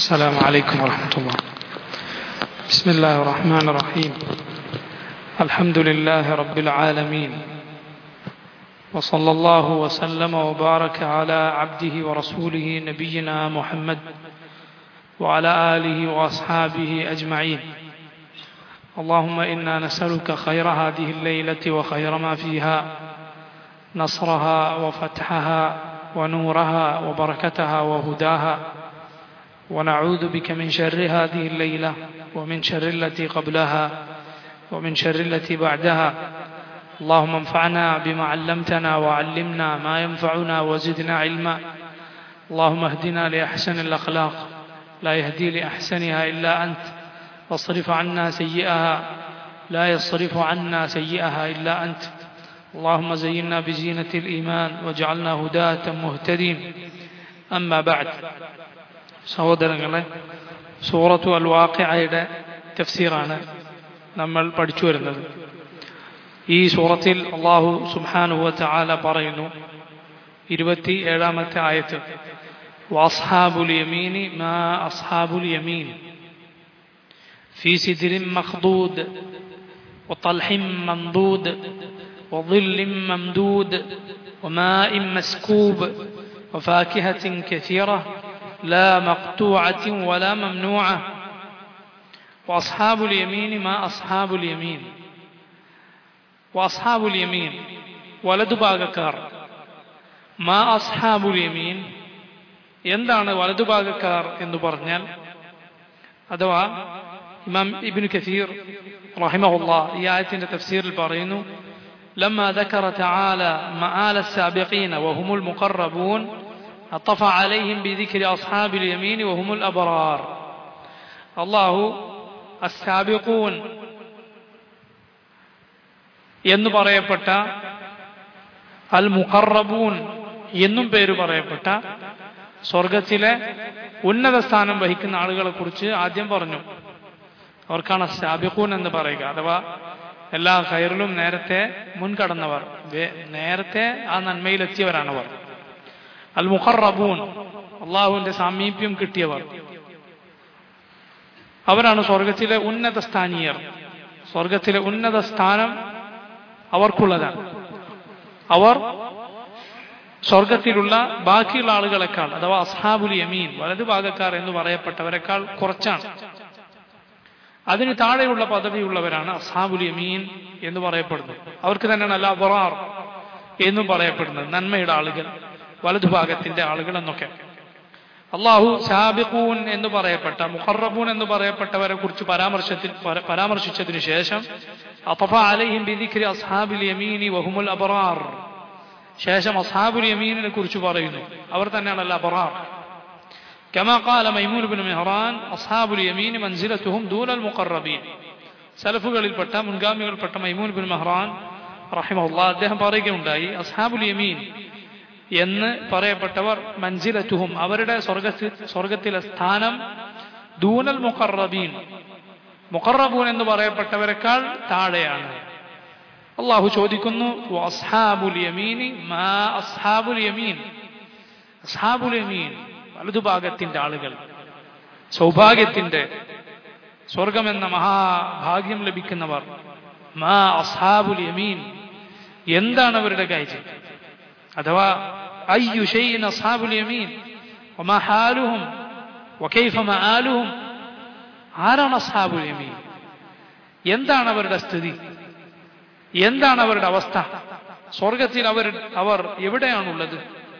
السلام عليكم ورحمة الله بسم الله الرحمن الرحيم الحمد لله رب العالمين وصلى الله وسلم وبارك على عبده ورسوله نبينا محمد وعلى آله وأصحابه أجمعين اللهم إنا نسألك خير هذه الليلة وخير ما فيها نصرها وفتحها ونورها وبركتها وهداها ونعوذ بك من شر هذه الليلة ومن شر التي قبلها ومن شر التي بعدها اللهم انفعنا بما علمتنا وعلمنا ما ينفعنا وزدنا علما اللهم اهدنا لأحسن الأخلاق لا يهدي لأحسنها إلا أنت واصرف عنا سيئها لا يصرف عنا سيئها إلا أنت اللهم زينا بزينة الإيمان واجعلنا هداة مهتدين أما بعد സഹോദരങ്ങളെ സൂറത്തു അൽ വാഖയുടെ തഫ്സീറാണ് നമ്മൾ പഠിച്ചു വരുന്നത് ഈ സൂറത്തിൽ അള്ളാഹു സുബാനുവത്ത് ആല പറയുന്നു ഇരുപത്തി ഏഴാമത്തെ ആയത്ത് വാസ്ഹാബുൽ യമീനി മാ അസ്ഹാബുൽ യമീൻ في سدر مخضود وطلح منضود وظل ممدود وماء مسكوب وفاكهة كثيرة لا مقطوعة ولا ممنوعة وأصحاب اليمين ما أصحاب اليمين وأصحاب اليمين വലതു ഭാഗക്കാർ മാ അസ്ഹാബുൽ യമീൻ എന്താണ് വലതുഭാഗക്കാർ എന്ന് പറഞ്ഞാൽ അഥവാ ഇമാം ഇബിൻ കസീർ റഹിമഹുല്ല ഈ ആയത്തിന്റെ തഫ്സീറിൽ പറയുന്നു لما ذكر تعالى مآل السابقين وهم المقربون عطف عليهم بذكر أصحاب اليمين وهم الأبرار الله السابقون എന്ന് പറയപ്പെട്ട അൽ മുഖറബൂൻ എന്നും പേര് പറയപ്പെട്ട സ്വർഗത്തിലെ ഉന്നത സ്ഥാനം വഹിക്കുന്ന ആളുകളെ കുറിച്ച് ആദ്യം പറഞ്ഞു അവർക്കാണ് സാബിഖൂൻ എന്ന് പറയുക അഥവാ എല്ലാ കയറിലും നേരത്തെ മുൻകടന്നവർ നേരത്തെ ആ നന്മയിലെത്തിയവരാണവർ അൽ മുഖറബൂൻ അള്ളാഹുവിന്റെ സാമീപ്യം കിട്ടിയവർ അവരാണ് സ്വർഗത്തിലെ ഉന്നത സ്ഥാനീയർ സ്വർഗത്തിലെ ഉന്നത സ്ഥാനം അവർക്കുള്ളതാണ് അവർ സ്വർഗത്തിലുള്ള ബാക്കിയുള്ള ആളുകളെക്കാൾ അഥവാ അസ്ഹാബുൽ യമീൻ വലതുഭാഗക്കാർ എന്ന് പറയപ്പെട്ടവരെക്കാൾ കുറച്ചാണ് അതിന് താഴെയുള്ള പദവിയുള്ളവരാണ് അസ്ഹാബുൽ യമീൻ എന്ന് പറയപ്പെടുന്നത് അവർക്ക് തന്നെയാണ് അല്ല ബറാർ എന്നും പറയപ്പെടുന്നത് നന്മയുടെ ആളുകൾ വലതുഭാഗത്തിന്റെ ആളുകൾ എന്നൊക്കെ അള്ളാഹു സാബിഖൂൻ എന്ന് പറയപ്പെട്ട മുഹറബൂൻ എന്ന് പറയപ്പെട്ടവരെ കുറിച്ച് പരാമർശത്തിൽ പരാമർശിച്ചതിനു ശേഷം അഫഫ അലൈഹിം ബിദിക്രി അസ്ഹാബുൽ യമീനി വഹുമുൽ അബറാർ ശേഷം അസ്ഹാബുൽ യമീനിനെ കുറിച്ച് പറയുന്നു അവർ തന്നെയാണ് അല്ല അബറാർ كما قال ميمون بن مهران أصحاب اليمين منزلتهم دون المقربين സലഫുകളിൽപ്പെട്ട മുൻഗാമികൾപ്പെട്ട മൈമൂൻ ബിൻ മെഹ്റാൻ റഹിമുള്ള അദ്ദേഹം പറയുകയുണ്ടായി അസ്ഹാബുൽ യമീൻ എന്ന് പറയപ്പെട്ടവർ മഞ്ചിലറ്റുഹും അവരുടെ സ്വർഗത്തിൽ സ്വർഗത്തിലെ സ്ഥാനം ദൂനൽ മുഖറബീൻ മുഖറബൂൻ എന്ന് പറയപ്പെട്ടവരെക്കാൾ താഴെയാണ് അള്ളാഹു ചോദിക്കുന്നു അസ്ഹാബുൽ യമീനി മാ അസ്ഹാബുൽ യമീൻ അസ്ഹാബുൽ യമീൻ വലതുഭാഗത്തിന്റെ ആളുകൾ സൗഭാഗ്യത്തിന്റെ സ്വർഗമെന്ന മഹാഭാഗ്യം ലഭിക്കുന്നവർ മാ അസ്ഹാബുൽ യമീൻ എന്താണ് അവരുടെ കാര്യം അഥവാ അയ്യു ഷൈൻ അസ്ഹാബുൽ യമീൻ وما حالهم وكيف مآلهم ആരാണ് അസ്ഹാബുൽ യമീൻ എന്താണ് അവരുടെ സ്ഥിതി എന്താണ് അവരുടെ അവസ്ഥ സ്വർഗത്തിൽ അവർ അവർ എവിടെയാണുള്ളത്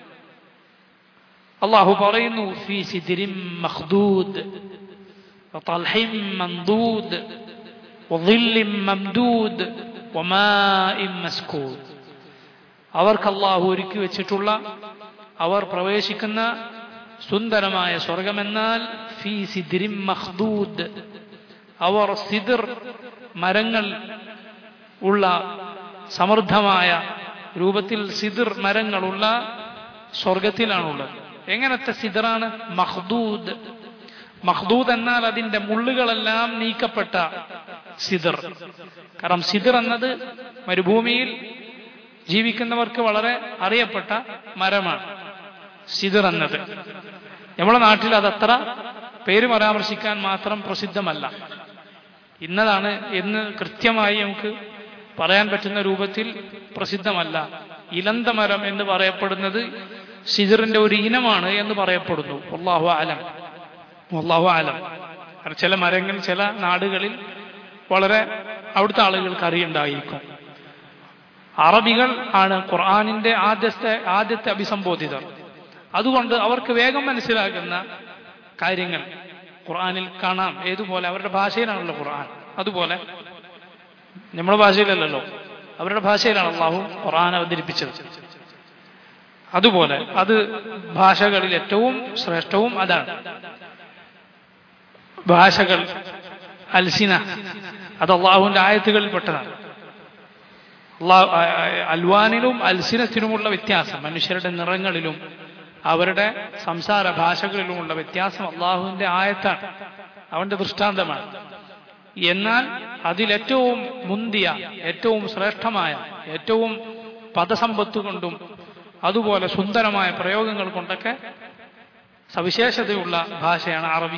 അള്ളാഹു പറയുന്നു ഫി സിദിരിം മഖ്ദൂദ് وطلح منضود وظل ممدود وماء مسكوب അവർക്ക് അള്ളാഹു ഒരുക്കി വെച്ചിട്ടുള്ള അവർ പ്രവേശിക്കുന്ന സുന്ദരമായ സ്വർഗമെന്നാൽ ഫി സിദിരിം മഖ്ദൂദ് അവർ സിദിർ മരങ്ങൾ ഉള്ള സമൃദ്ധമായ രൂപത്തിൽ സിദിർ മരങ്ങളുള്ള സ്വർഗത്തിലാണുള്ളത് എങ്ങനത്തെ സിദറാണ് മഹ്ദൂദ് മഹ്ദൂദ് എന്നാൽ അതിന്റെ മുള്ളുകളെല്ലാം നീക്കപ്പെട്ട സിദർ കാരണം സിദർ എന്നത് മരുഭൂമിയിൽ ജീവിക്കുന്നവർക്ക് വളരെ അറിയപ്പെട്ട മരമാണ് സിദർ എന്നത് നമ്മുടെ നാട്ടിൽ അതത്ര പേര് പരാമർശിക്കാൻ മാത്രം പ്രസിദ്ധമല്ല ഇന്നതാണ് എന്ന് കൃത്യമായി നമുക്ക് പറയാൻ പറ്റുന്ന രൂപത്തിൽ പ്രസിദ്ധമല്ല ഇലന്തമരം എന്ന് പറയപ്പെടുന്നത് സിജറിന്റെ ഒരു ഇനമാണ് എന്ന് പറയപ്പെടുന്നു അള്ളാഹു ആലം അള്ളാഹു ആലം കാരണം ചില മരങ്ങൾ ചില നാടുകളിൽ വളരെ അവിടുത്തെ ആളുകൾക്ക് അറിയുണ്ടായിരിക്കും അറബികൾ ആണ് ഖുർആാനിന്റെ ആദ്യത്തെ ആദ്യത്തെ അഭിസംബോധിതർ അതുകൊണ്ട് അവർക്ക് വേഗം മനസ്സിലാകുന്ന കാര്യങ്ങൾ ഖുർആാനിൽ കാണാം ഏതുപോലെ അവരുടെ ഭാഷയിലാണല്ലോ ഖുർആൻ അതുപോലെ നമ്മുടെ ഭാഷയിലല്ലല്ലോ അവരുടെ ഭാഷയിലാണ് അള്ളാഹു ഖുർആൻ അവതരിപ്പിച്ചത് അതുപോലെ അത് ഭാഷകളിൽ ഏറ്റവും ശ്രേഷ്ഠവും അതാണ് ഭാഷകൾ അൽസിന അത് അള്ളാഹുവിന്റെ ആയത്തുകളിൽപ്പെട്ടതാണ് അള്ളാഹു അൽവാനിലും അൽസിനത്തിനുമുള്ള വ്യത്യാസം മനുഷ്യരുടെ നിറങ്ങളിലും അവരുടെ സംസാര ഭാഷകളിലുമുള്ള വ്യത്യാസം അള്ളാഹുവിന്റെ ആയത്താണ് അവന്റെ ദൃഷ്ടാന്തമാണ് എന്നാൽ അതിലേറ്റവും മുന്തിയ ഏറ്റവും ശ്രേഷ്ഠമായ ഏറ്റവും പദസമ്പത്ത് കൊണ്ടും അതുപോലെ സുന്ദരമായ പ്രയോഗങ്ങൾ കൊണ്ടൊക്കെ സവിശേഷതയുള്ള ഭാഷയാണ് അറബി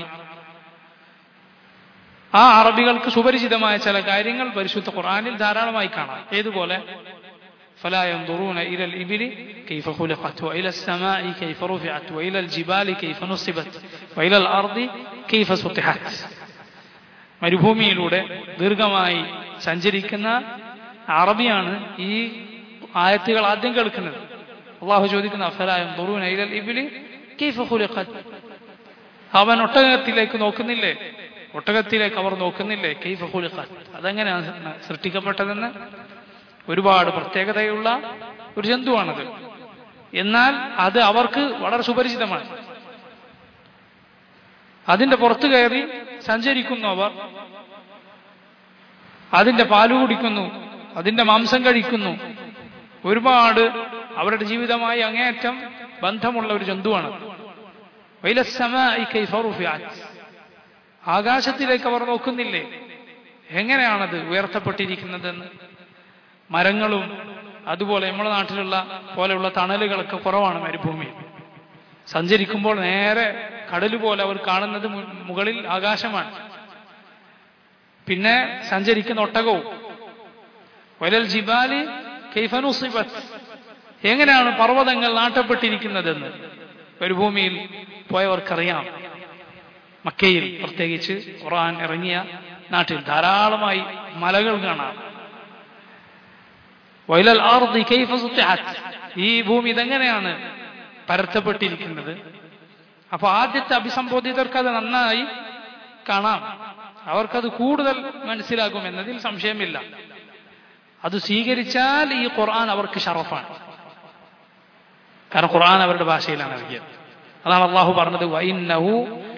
ആ അറബികൾക്ക് സുപരിചിതമായ ചില കാര്യങ്ങൾ പരിശുദ്ധ ഖുർആനിൽ ധാരാളമായി കാണാം ഏതുപോലെ فلا ينظرون إلى الإبل كيف خلقت وإلى السماء كيف رفعت وإلى الجبال كيف نصبت وإلى الأرض كيف سطحت മരുഭൂമിയിലൂടെ ദീർഘമായി സഞ്ചരിക്കുന്ന അറബിയാണ് ഈ ആയത്തുകൾ ആദ്യം കേൾക്കുന്നത് അള്ളാഹു ചോദിക്കുന്ന അഫലായം ദുറൂന ഇലൽ ഇബിലി കൈഫ ഖുലിഖത്ത് അവൻ ഒട്ടകത്തിലേക്ക് നോക്കുന്നില്ലേ ഒട്ടകത്തിലേക്ക് അവർ നോക്കുന്നില്ലേ കൈഫ ഖുലിഖത്ത് അതെങ്ങനെയാണ് സൃഷ്ടിക്കപ്പെട്ടതെന്ന് ഒരുപാട് പ്രത്യേകതയുള്ള ഒരു ജന്തുവാണത് എന്നാൽ അത് അവർക്ക് വളരെ സുപരിചിതമാണ് അതിന്റെ പുറത്തു കയറി സഞ്ചരിക്കുന്നു അവർ അതിന്റെ പാല് കുടിക്കുന്നു അതിന്റെ മാംസം കഴിക്കുന്നു ഒരുപാട് അവരുടെ ജീവിതമായി അങ്ങേയറ്റം ബന്ധമുള്ള ഒരു ജന്തുവാണ് ആകാശത്തിലേക്ക് അവർ നോക്കുന്നില്ലേ എങ്ങനെയാണത് ഉയർത്തപ്പെട്ടിരിക്കുന്നതെന്ന് മരങ്ങളും അതുപോലെ നമ്മുടെ നാട്ടിലുള്ള പോലെയുള്ള തണലുകളൊക്കെ കുറവാണ് മരുഭൂമിയിൽ സഞ്ചരിക്കുമ്പോൾ നേരെ കടൽ പോലെ അവർ കാണുന്നത് മുകളിൽ ആകാശമാണ് പിന്നെ സഞ്ചരിക്കുന്ന ഒട്ടകവും വലൽ ജിബാലി കൈഫനുസിബത്ത് എങ്ങനെയാണ് പർവ്വതങ്ങൾ നാട്ടപ്പെട്ടിരിക്കുന്നതെന്ന് മരുഭൂമിയിൽ പോയവർക്കറിയാം മക്കയിൽ പ്രത്യേകിച്ച് ഖുറാൻ ഇറങ്ങിയ നാട്ടിൽ ധാരാളമായി മലകൾ കാണാം വൈലൽ ആർദി കൈഫ സുത്തിഹത്ത് ഈ ഭൂമി ഇതെങ്ങനെയാണ് പരത്തപ്പെട്ടിരിക്കുന്നത് അപ്പൊ ആദ്യത്തെ അഭിസംബോധിതർക്ക് അത് നന്നായി കാണാം അവർക്കത് കൂടുതൽ മനസ്സിലാകും എന്നതിൽ സംശയമില്ല അത് സ്വീകരിച്ചാൽ ഈ ഖുർആൻ അവർക്ക് ഷറഫാണ് കാരണം ഖുർആൻ അവരുടെ ഭാഷയിലാണ് ഇറങ്ങിയത് അതാണ് അള്ളാഹു പറഞ്ഞത് വൈന്നഹു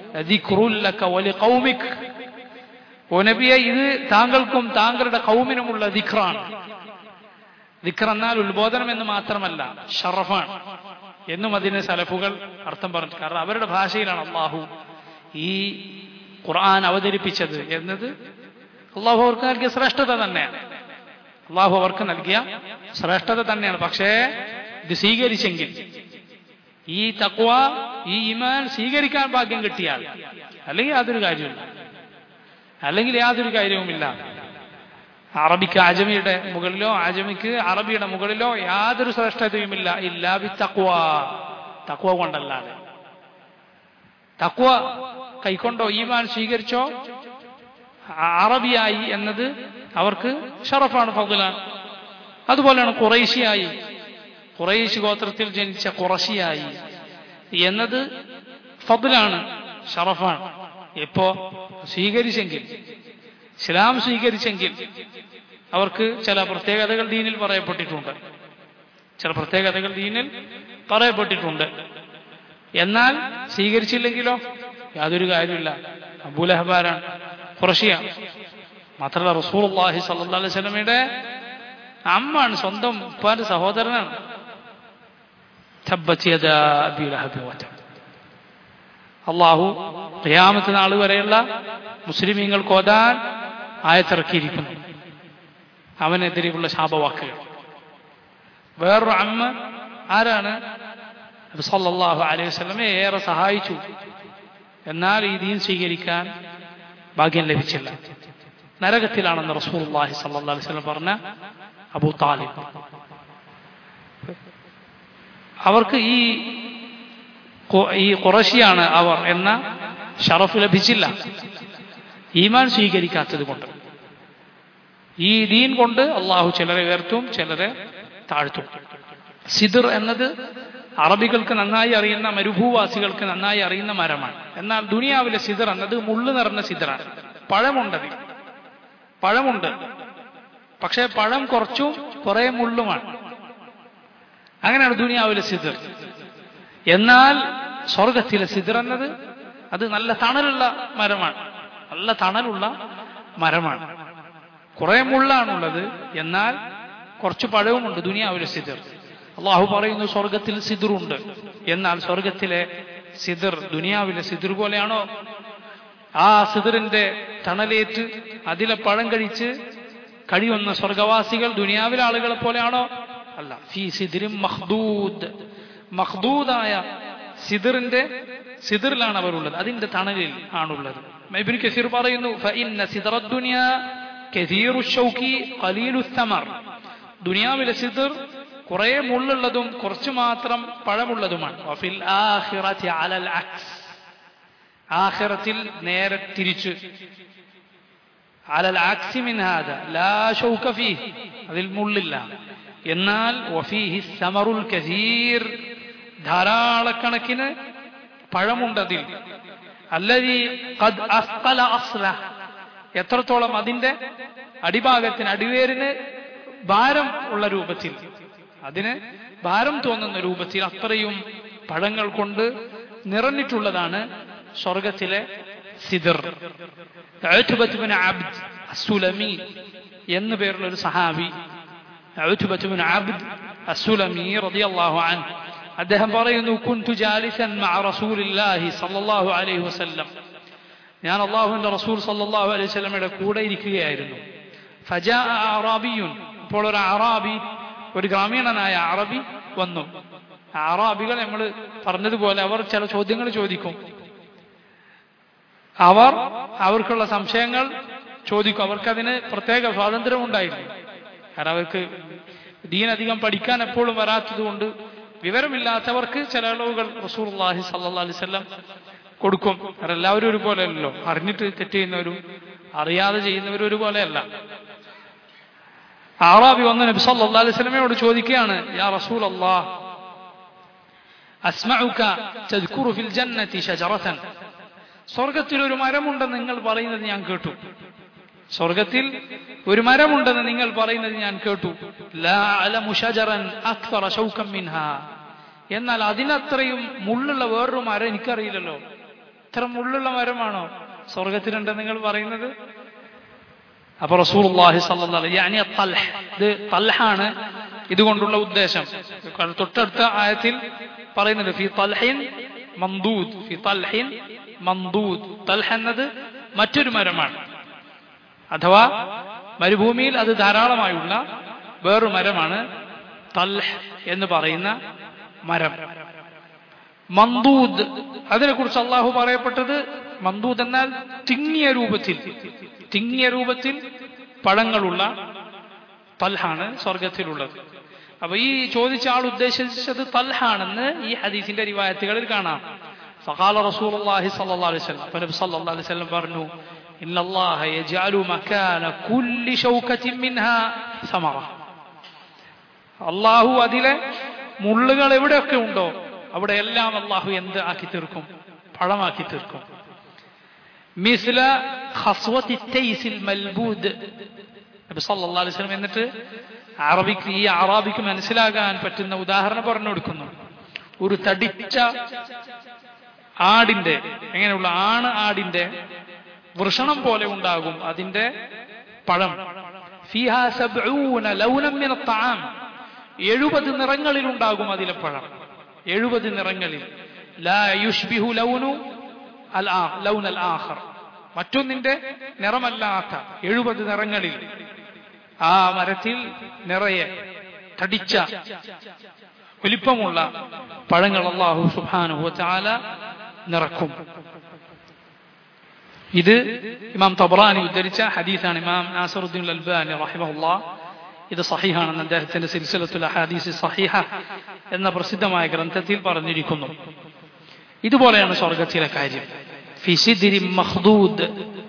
ഓ നബിയെ ഇത് താങ്കൾക്കും താങ്കളുടെ കൗമിനുമുള്ള ദിഖ്റാണ് ദിഖർ എന്നാൽ ഉത്ബോധനം എന്ന് മാത്രമല്ല ഷറഫാണ് എന്നും അതിന് സലഫുകൾ അർത്ഥം പറഞ്ഞു കാരണം അവരുടെ ഭാഷയിലാണ് അള്ളാഹു ഈ ഖുർആൻ അവതരിപ്പിച്ചത് എന്നത് അള്ളാഹു അവർക്ക് നൽകിയ ശ്രേഷ്ഠത തന്നെയാണ് അള്ളാഹു അവർക്ക് നൽകിയ ശ്രേഷ്ഠത തന്നെയാണ് പക്ഷേ ഇത് സ്വീകരിച്ചെങ്കിൽ ഈ തക്വ ഈ ഇമാൻ സ്വീകരിക്കാൻ ഭാഗ്യം കിട്ടിയാൽ അല്ലെങ്കിൽ യാതൊരു കാര്യമില്ല അല്ലെങ്കിൽ യാതൊരു കാര്യവുമില്ല അറബിക്ക് ആജമിയുടെ മുകളിലോ ആജമിക്ക് അറബിയുടെ മുകളിലോ യാതൊരു ശ്രേഷ്ഠതയുമില്ല ഇല്ലാ ബി തക്വ തക്വ കൊണ്ടല്ലാതെ തക്വ കൈക്കൊണ്ടോ ഈമാൻ സ്വീകരിച്ചോ അറബിയായി എന്നത് അവർക്ക് ഷറഫാണ് ഫضലാണ് അതുപോലെയാണ് കുറേശിയായി കുറേശ് ഗോത്രത്തിൽ ജനിച്ച കുറശിയായി എന്നത് ഫضലാണ് ഷറഫാണ് എപ്പോ സ്വീകരിച്ചെങ്കിൽ ഇസ്ലാം സ്വീകരിച്ചെങ്കിൽ അവർക്ക് ചില പ്രത്യേകതകൾ ദീനിൽ പറയപ്പെട്ടിട്ടുണ്ട് ചില പ്രത്യേകതകൾ ദീനിൽ പറയപ്പെട്ടിട്ടുണ്ട് എന്നാൽ സ്വീകരിച്ചില്ലെങ്കിലോ യാതൊരു കാര്യമില്ല അബൂലഹബാരാണ് കുറശിയ മാത്രമല്ല റസൂൽ അള്ളാഹി സല്ലാ അലൈഹി സ്വലമയുടെ അമ്മാണ് സ്വന്തം ഉപ്പാന്റെ സഹോദരനാണ് അള്ളാഹു ഖിയാമത്ത് നാൾ വരെയുള്ള മുസ്ലിമീങ്ങൾക്ക് ഓതാൻ ആയത്തിറക്കിയിരിക്കുന്നു അവനെതിരെയുള്ള ശാപവാക്കുകൾ വേറൊരു അമ്മ ആരാണ് സല്ലല്ലാഹു അലൈഹി വസല്ലമെ ഏറെ സഹായിച്ചു എന്നാൽ ഈ ദീൻ സ്വീകരിക്കാൻ ഭാഗ്യം ലഭിച്ചില്ല നരകത്തിലാണെന്ന് റസൂലുള്ളാഹി സല്ലല്ലാഹു അലൈഹി വസല്ലം പറഞ്ഞ അബൂ താലിബ് അവർക്ക് ഈ ഖു- ഈ കുറശിയാണ് അവർ എന്ന ഷറഫ് ലഭിച്ചില്ല ഈമാൻ സ്വീകരിക്കാത്തത് കൊണ്ട് ഈ ദീൻ കൊണ്ട് അള്ളാഹു ചിലരെ ഉയർത്തും ചിലരെ താഴ്ത്തും സിദർ എന്നത് അറബികൾക്ക് നന്നായി അറിയുന്ന മരുഭൂവാസികൾക്ക് നന്നായി അറിയുന്ന മരമാണ് എന്നാൽ ദുനിയാവിലെ സിദർ എന്നത് മുള്ളു നിറഞ്ഞ സിദറാണ് പഴമുണ്ടതിൽ പഴമുണ്ട് പക്ഷേ പഴം കുറച്ചും കുറെ മുള്ളുമാണ് അങ്ങനെയാണ് ദുനിയാവിലെ സിദർ എന്നാൽ സ്വർഗത്തിലെ സിദർ എന്നത് അത് നല്ല തണലുള്ള മരമാണ് നല്ല തണലുള്ള മരമാണ് കുറെ മുള്ളാണുള്ളത് എന്നാൽ കുറച്ച് പഴവുമുണ്ട് ദുനിയാവിലെ സിദർ അള്ളാഹു പറയുന്നു സ്വർഗത്തിൽ സിദറുണ്ട് എന്നാൽ സ്വർഗത്തിലെ സിദർ ദുനിയാവിലെ സിദർ പോലെയാണോ ആ സിദറിന്റെ തണലേറ്റ് അതിലെ പഴം കഴിച്ച് കഴിയുന്ന സ്വർഗവാസികൾ ദുനിയാവിലെ ആളുകളെ പോലെയാണോ അല്ല ഫി സിദിരും മഹ്ദൂദ് മഹ്ദൂദായ സിദറിന്റെ സിദറിലാണ് അവർ ഉള്ളത് അതിന്റെ തണലിൽ ആണുള്ളത് ഇബ്നു കസീർ പറയുന്നു ഫഇന്ന സിദറദ് ദുനിയ കസീറു ഷൗക്കി ഖലീലു സമർ ദുനിയാവിലെ സിദർ കുറെ മുള്ളുള്ളതും കുറച്ചു മാത്രം പഴമുള്ളതുമാണ് വഫിൽ ആഖിറതി അലൽ അക്സ് ആഖിറത്തിൽ നേരെ തിരിച്ച് അലൽ ആക്സി മിൻ ഹാദ ലാ ഷൗക ഫീഹ് അതിൽ മുള്ളില്ല എന്നാൽ വഫീഹി സമറുൽ കസീർ ധാരാളക്കണക്കിന് പഴമുണ്ടതിൽ അല്ലതി ഖദ് അസ്ഖല അസ്ല എത്രത്തോളം അതിന്റെ അടിഭാഗത്തിന് അടിവേരിന് ഭാരം ഉള്ള രൂപത്തിൽ അതിന് ഭാരം തോന്നുന്ന രൂപത്തിൽ അത്രയും പഴങ്ങൾ കൊണ്ട് നിറഞ്ഞിട്ടുള്ളതാണ് സ്വർഗത്തിലെ സിദർ ഉത്ബത്തുബ്നു അബ്ദ് അസ്സുലമി എന്നു പേരുള്ള ഒരു സഹാബി ഉത്ബത്തുബ്നു അബ്ദ് അസ്സുലമി റളിയല്ലാഹു അൻഹു അദ്ദേഹം പറയുന്നു കുൻതു ജാലിസൻ മഅ റസൂലില്ലാഹി സല്ലല്ലാഹു അലൈഹി വസല്ലം ഞാൻ അള്ളാഹുവിന്റെ റസൂൽ സല്ലല്ലാഹു അലൈഹി വസല്ലമയുടെ കൂടെ ഇരിക്കുകയായിരുന്നു ഫജാ അറാബിയുൻ ഇപ്പോൾ ഒരു അറാബി ഒരു ഗ്രാമീണനായ അറബി വന്നു അറാബികൾ നമ്മൾ പറഞ്ഞതുപോലെ അവർ ചില ചോദ്യങ്ങൾ ചോദിക്കും അവർ അവർക്കുള്ള സംശയങ്ങൾ ചോദിക്കും അവർക്കതിന് പ്രത്യേക സ്വാതന്ത്ര്യം ഉണ്ടായിരുന്നു കാരണം അവർക്ക് ദീനധികം പഠിക്കാൻ എപ്പോഴും വരാത്തതുകൊണ്ട് വിവരമില്ലാത്തവർക്ക് ചില അളവുകൾ റസൂർഹി സല്ലാ അലിസ്ല്ലാം കൊടുക്കും കാരണം എല്ലാവരും ഒരുപോലെ അല്ലല്ലോ അറിഞ്ഞിട്ട് തെറ്റ് ചെയ്യുന്നവരും അറിയാതെ ചെയ്യുന്നവരും ഒരുപോലെയല്ല ആറാബി വന്ന് നബി സല്ലാ അലൈഹി സ്വലമയോട് ചോദിക്കുകയാണ് യാ റസൂൽ അള്ളാഹ് അസ്മഉക തദ്കുറു ഫിൽ ജന്നതി ഷജറതൻ സ്വർഗത്തിൽ ഒരു മരമുണ്ടെന്ന് നിങ്ങൾ പറയുന്നത് ഞാൻ കേട്ടു സ്വർഗത്തിൽ ഒരു മരമുണ്ടെന്ന് നിങ്ങൾ പറയുന്നത് ഞാൻ കേട്ടു ലാ അലമു ഷജറൻ അക്തറ ശൗകം മിൻഹ എന്നാൽ അതിനത്രയും മുള്ളുള്ള വേറൊരു മരം എനിക്കറിയില്ലല്ലോ ഇത്ര മുള്ളുള്ള മരമാണോ സ്വർഗത്തിലുണ്ടെന്ന് നിങ്ങൾ പറയുന്നത് അപ്പൊ റസൂലുള്ളാഹി സ്വല്ലല്ലാഹു അലൈഹി യാനി തൽഹ് ഇത് തൽഹാണ് ഇതുകൊണ്ടുള്ള ഉദ്ദേശം തൊട്ടടുത്ത ആയത്തിൽ പറയുന്നുണ്ട് ഫി തൽഹിൻ മന്ദൂദ് ഫി തൽഹിൻ മന്ദൂദ് തൽഹ എന്നത് മറ്റൊരു മരമാണ് അഥവാ മരുഭൂമിയിൽ അത് ധാരാളമായുള്ള വേറൊരു മരമാണ് തൽഹ് എന്ന് പറയുന്ന മരം മന്ദൂദ് അതിനെക്കുറിച്ച് അള്ളാഹു പറയപ്പെട്ടത് മന്ദൂദ് എന്നാൽ തിങ്ങിയ രൂപത്തിൽ തിങ്ങിയ രൂപത്തിൽ പഴങ്ങളുള്ള തൽഹാണ് സ്വർഗത്തിലുള്ളത് അപ്പൊ ഈ ചോദിച്ച ആൾ ഉദ്ദേശിച്ചത് തൽഹാണെന്ന് ഈ ഹദീസിന്റെ റിവായത്തുകളിൽ കാണാം فقال رسول الله صلى الله عليه وسلم فنبي صلى الله عليه وسلم പറഞ്ഞു إن الله يجعل مكان كل شوكة منها ثمرة അള്ളാഹു അതിലെ മുള്ളുകൾ എവിടെയൊക്കെ ഉണ്ടോ അവിടെ എല്ലാം അള്ളാഹു എന്ത് ആക്കി തീർക്കും പഴമാക്കി തീർക്കും മിസ്ല ഖസ്വത്തി തൈസിൽ മൽബൂദ് നബി സല്ലല്ലാഹു അലൈഹി വസല്ലം എന്നിട്ട് അറബിക്ക് ഈ അറാബിക്ക് മനസ്സിലാകാൻ പറ്റുന്ന ഉദാഹരണം പറഞ്ഞു കൊടുക്കുന്നു ഒരു തടിച്ച ആടിന്റെ എങ്ങനെയുള്ള ആണ് ആടിന്റെ വൃഷണം പോലെ ഉണ്ടാകും അതിന്റെ പഴം ഫിഹാ സബ്ഊന ലൗനം മിന തആം എഴുപത് നിറങ്ങളിൽ ഉണ്ടാകും അതിലെ പഴം എഴുപത് നിറങ്ങളിൽ ലാ യുഷ്ബിഹു ലൗനു അൽ ആ ലൗൻ അൽ ആഖർ മറ്റൊന്നിന്റെ നിറമല്ലാത്ത എഴുപത് നിറങ്ങളിൽ ആ മരത്തിൽ നിറയെ തടിച്ച വലിപ്പമുള്ള പഴങ്ങൾ അള്ളാഹു സുബാനുഹു ചാല നിറക്കും ഇത് ഇമാം തബറാനി ഉദ്ധരിച്ച ഹദീസാണ് ഇമാം നാസറുദ്ദീൻ അൽബാനി റഹിമഹുല്ലാ ഇത് സഹിഹാണെന്ന് അദ്ദേഹത്തിന്റെ സിൽസിലത്തുൽ ഹദീസ് സഹിഹ എന്ന പ്രസിദ്ധമായ ഗ്രന്ഥത്തിൽ പറഞ്ഞിരിക്കുന്നു ഇതുപോലെയാണ് സ്വർഗത്തിലെ കാര്യം ഫിസിദിരി മഹ്ദൂദ്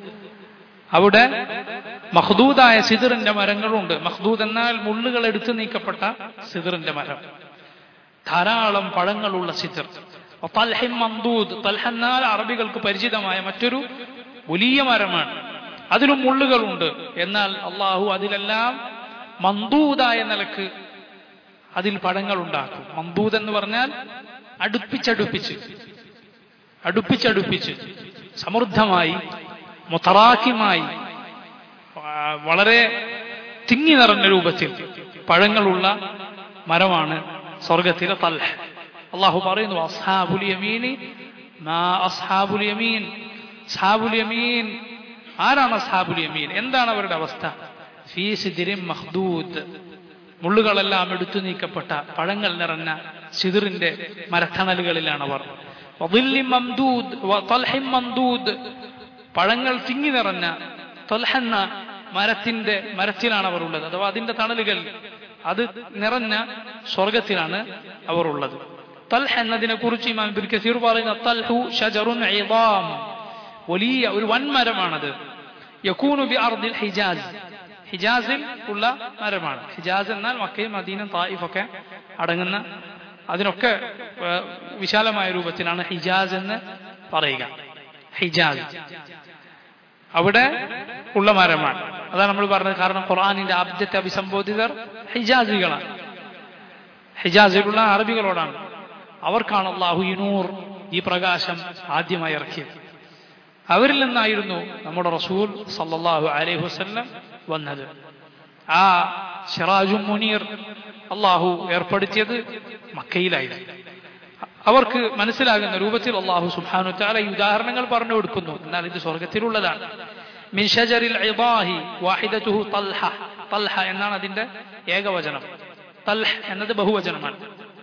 അവിടെ മഹ്ദൂദായ സിദിറിന്റെ മരങ്ങളുണ്ട് മഹ്ദൂദ് എന്നാൽ മുള്ളുകൾ എടുത്തു നീക്കപ്പെട്ട സിദിറിന്റെ മരം ധാരാളം പഴങ്ങളുള്ള സിദിർ തൽഹിം മന്ദൂദ് തൽഹ എന്നാൽ അറബികൾക്ക് പരിചിതമായ മറ്റൊരു വലിയ മരമാണ് അതിലും മുള്ളുകളുണ്ട് എന്നാൽ അള്ളാഹു അതിലെല്ലാം മന്ദൂദായ നിലക്ക് അതിൽ പഴങ്ങൾ ഉണ്ടാക്കും മന്ദൂദ് എന്ന് പറഞ്ഞാൽ അടുപ്പിച്ചടുപ്പിച്ച് അടുപ്പിച്ചടുപ്പിച്ച് സമൃദ്ധമായി മുത്തറാക്കിമായി വളരെ തിങ്ങി നിറഞ്ഞ രൂപത്തിൽ പഴങ്ങളുള്ള മരമാണ് സ്വർഗത്തിലെ തൽഹ അള്ളാഹു പറയുന്നു അസ്ഹാബുൽ യമീനി മാ അസ്ഹാബുൽ യമീൻ അസ്ഹാബുൽ യമീൻ ആരാണ് അസ്ഹാബുൽ യമീൻ എന്താണ് അവരുടെ അവസ്ഥ ഫീ സിദിരിൻ മഹ്ദൂദ് മുള്ളുകളെല്ലാം എടുത്തു നീക്കപ്പെട്ട പഴങ്ങൾ നിറഞ്ഞ സിദിറിന്റെ മരത്തണലുകളിലാണ് അവർ മംദൂദ് മംദൂദ് പഴങ്ങൾ തിങ്ങി നിറഞ്ഞ തൊൽഹെന്ന മരത്തിന്റെ മരത്തിലാണ് അവർ ഉള്ളത് അഥവാ അതിന്റെ തണലുകൾ അത് നിറഞ്ഞ സ്വർഗത്തിലാണ് അവർ ഉള്ളത് തൽഹ എന്നതിനെ കുറിച്ച് ഇമാം ഇബ്നു കസീർ പറയുന്ന തൽഹു ഷജറുൻ ഇദാം വലിയ ഒരു വൻമരമാണത് യകൂനു ബി അർദിൽ ഹിജാസ് ഹിജാസിൽ ഉള്ള മരമാണ് ഹിജാസ് എന്നാൽ മക്കയും മദീനും തായിഫൊക്കെ അടങ്ങുന്ന അതിനൊക്കെ വിശാലമായ രൂപത്തിലാണ് ഹിജാസ് എന്ന് പറയുക ഹിജാസ് അവിടെ ഉള്ള മരമാണ് അതാണ് നമ്മൾ പറഞ്ഞത് കാരണം ഖുർആാനിന്റെ ആദ്യത്തെ അഭിസംബോധിതർ ഹിജാസികളാണ് ഹിജാസിലുള്ള അറബികളോടാണ് അവർക്കാണ് അള്ളാഹു ഇനൂർ ഈ പ്രകാശം ആദ്യമായി ഇറക്കിയത് അവരിൽ നിന്നായിരുന്നു നമ്മുടെ റസൂൽ സല്ലല്ലാഹു അലൈഹി വസല്ലം വന്നത് ആ ഷിറാജും മുനീർ അള്ളാഹു ഏർപ്പെടുത്തിയത് മക്കയിലായിരുന്നു അവർക്ക് മനസ്സിലാകുന്ന രൂപത്തിൽ അള്ളാഹു സുബാനു താല ഈ ഉദാഹരണങ്ങൾ പറഞ്ഞു കൊടുക്കുന്നു എന്നാൽ ഇത് സ്വർഗത്തിലുള്ളതാണ് മിൻ ഷജറിൽ ഇബാഹി വാഹിദതുഹു തൽഹ തൽഹ എന്നാണ് അതിന്റെ ഏകവചനം തൽഹ എന്നത് ബഹുവചനമാണ്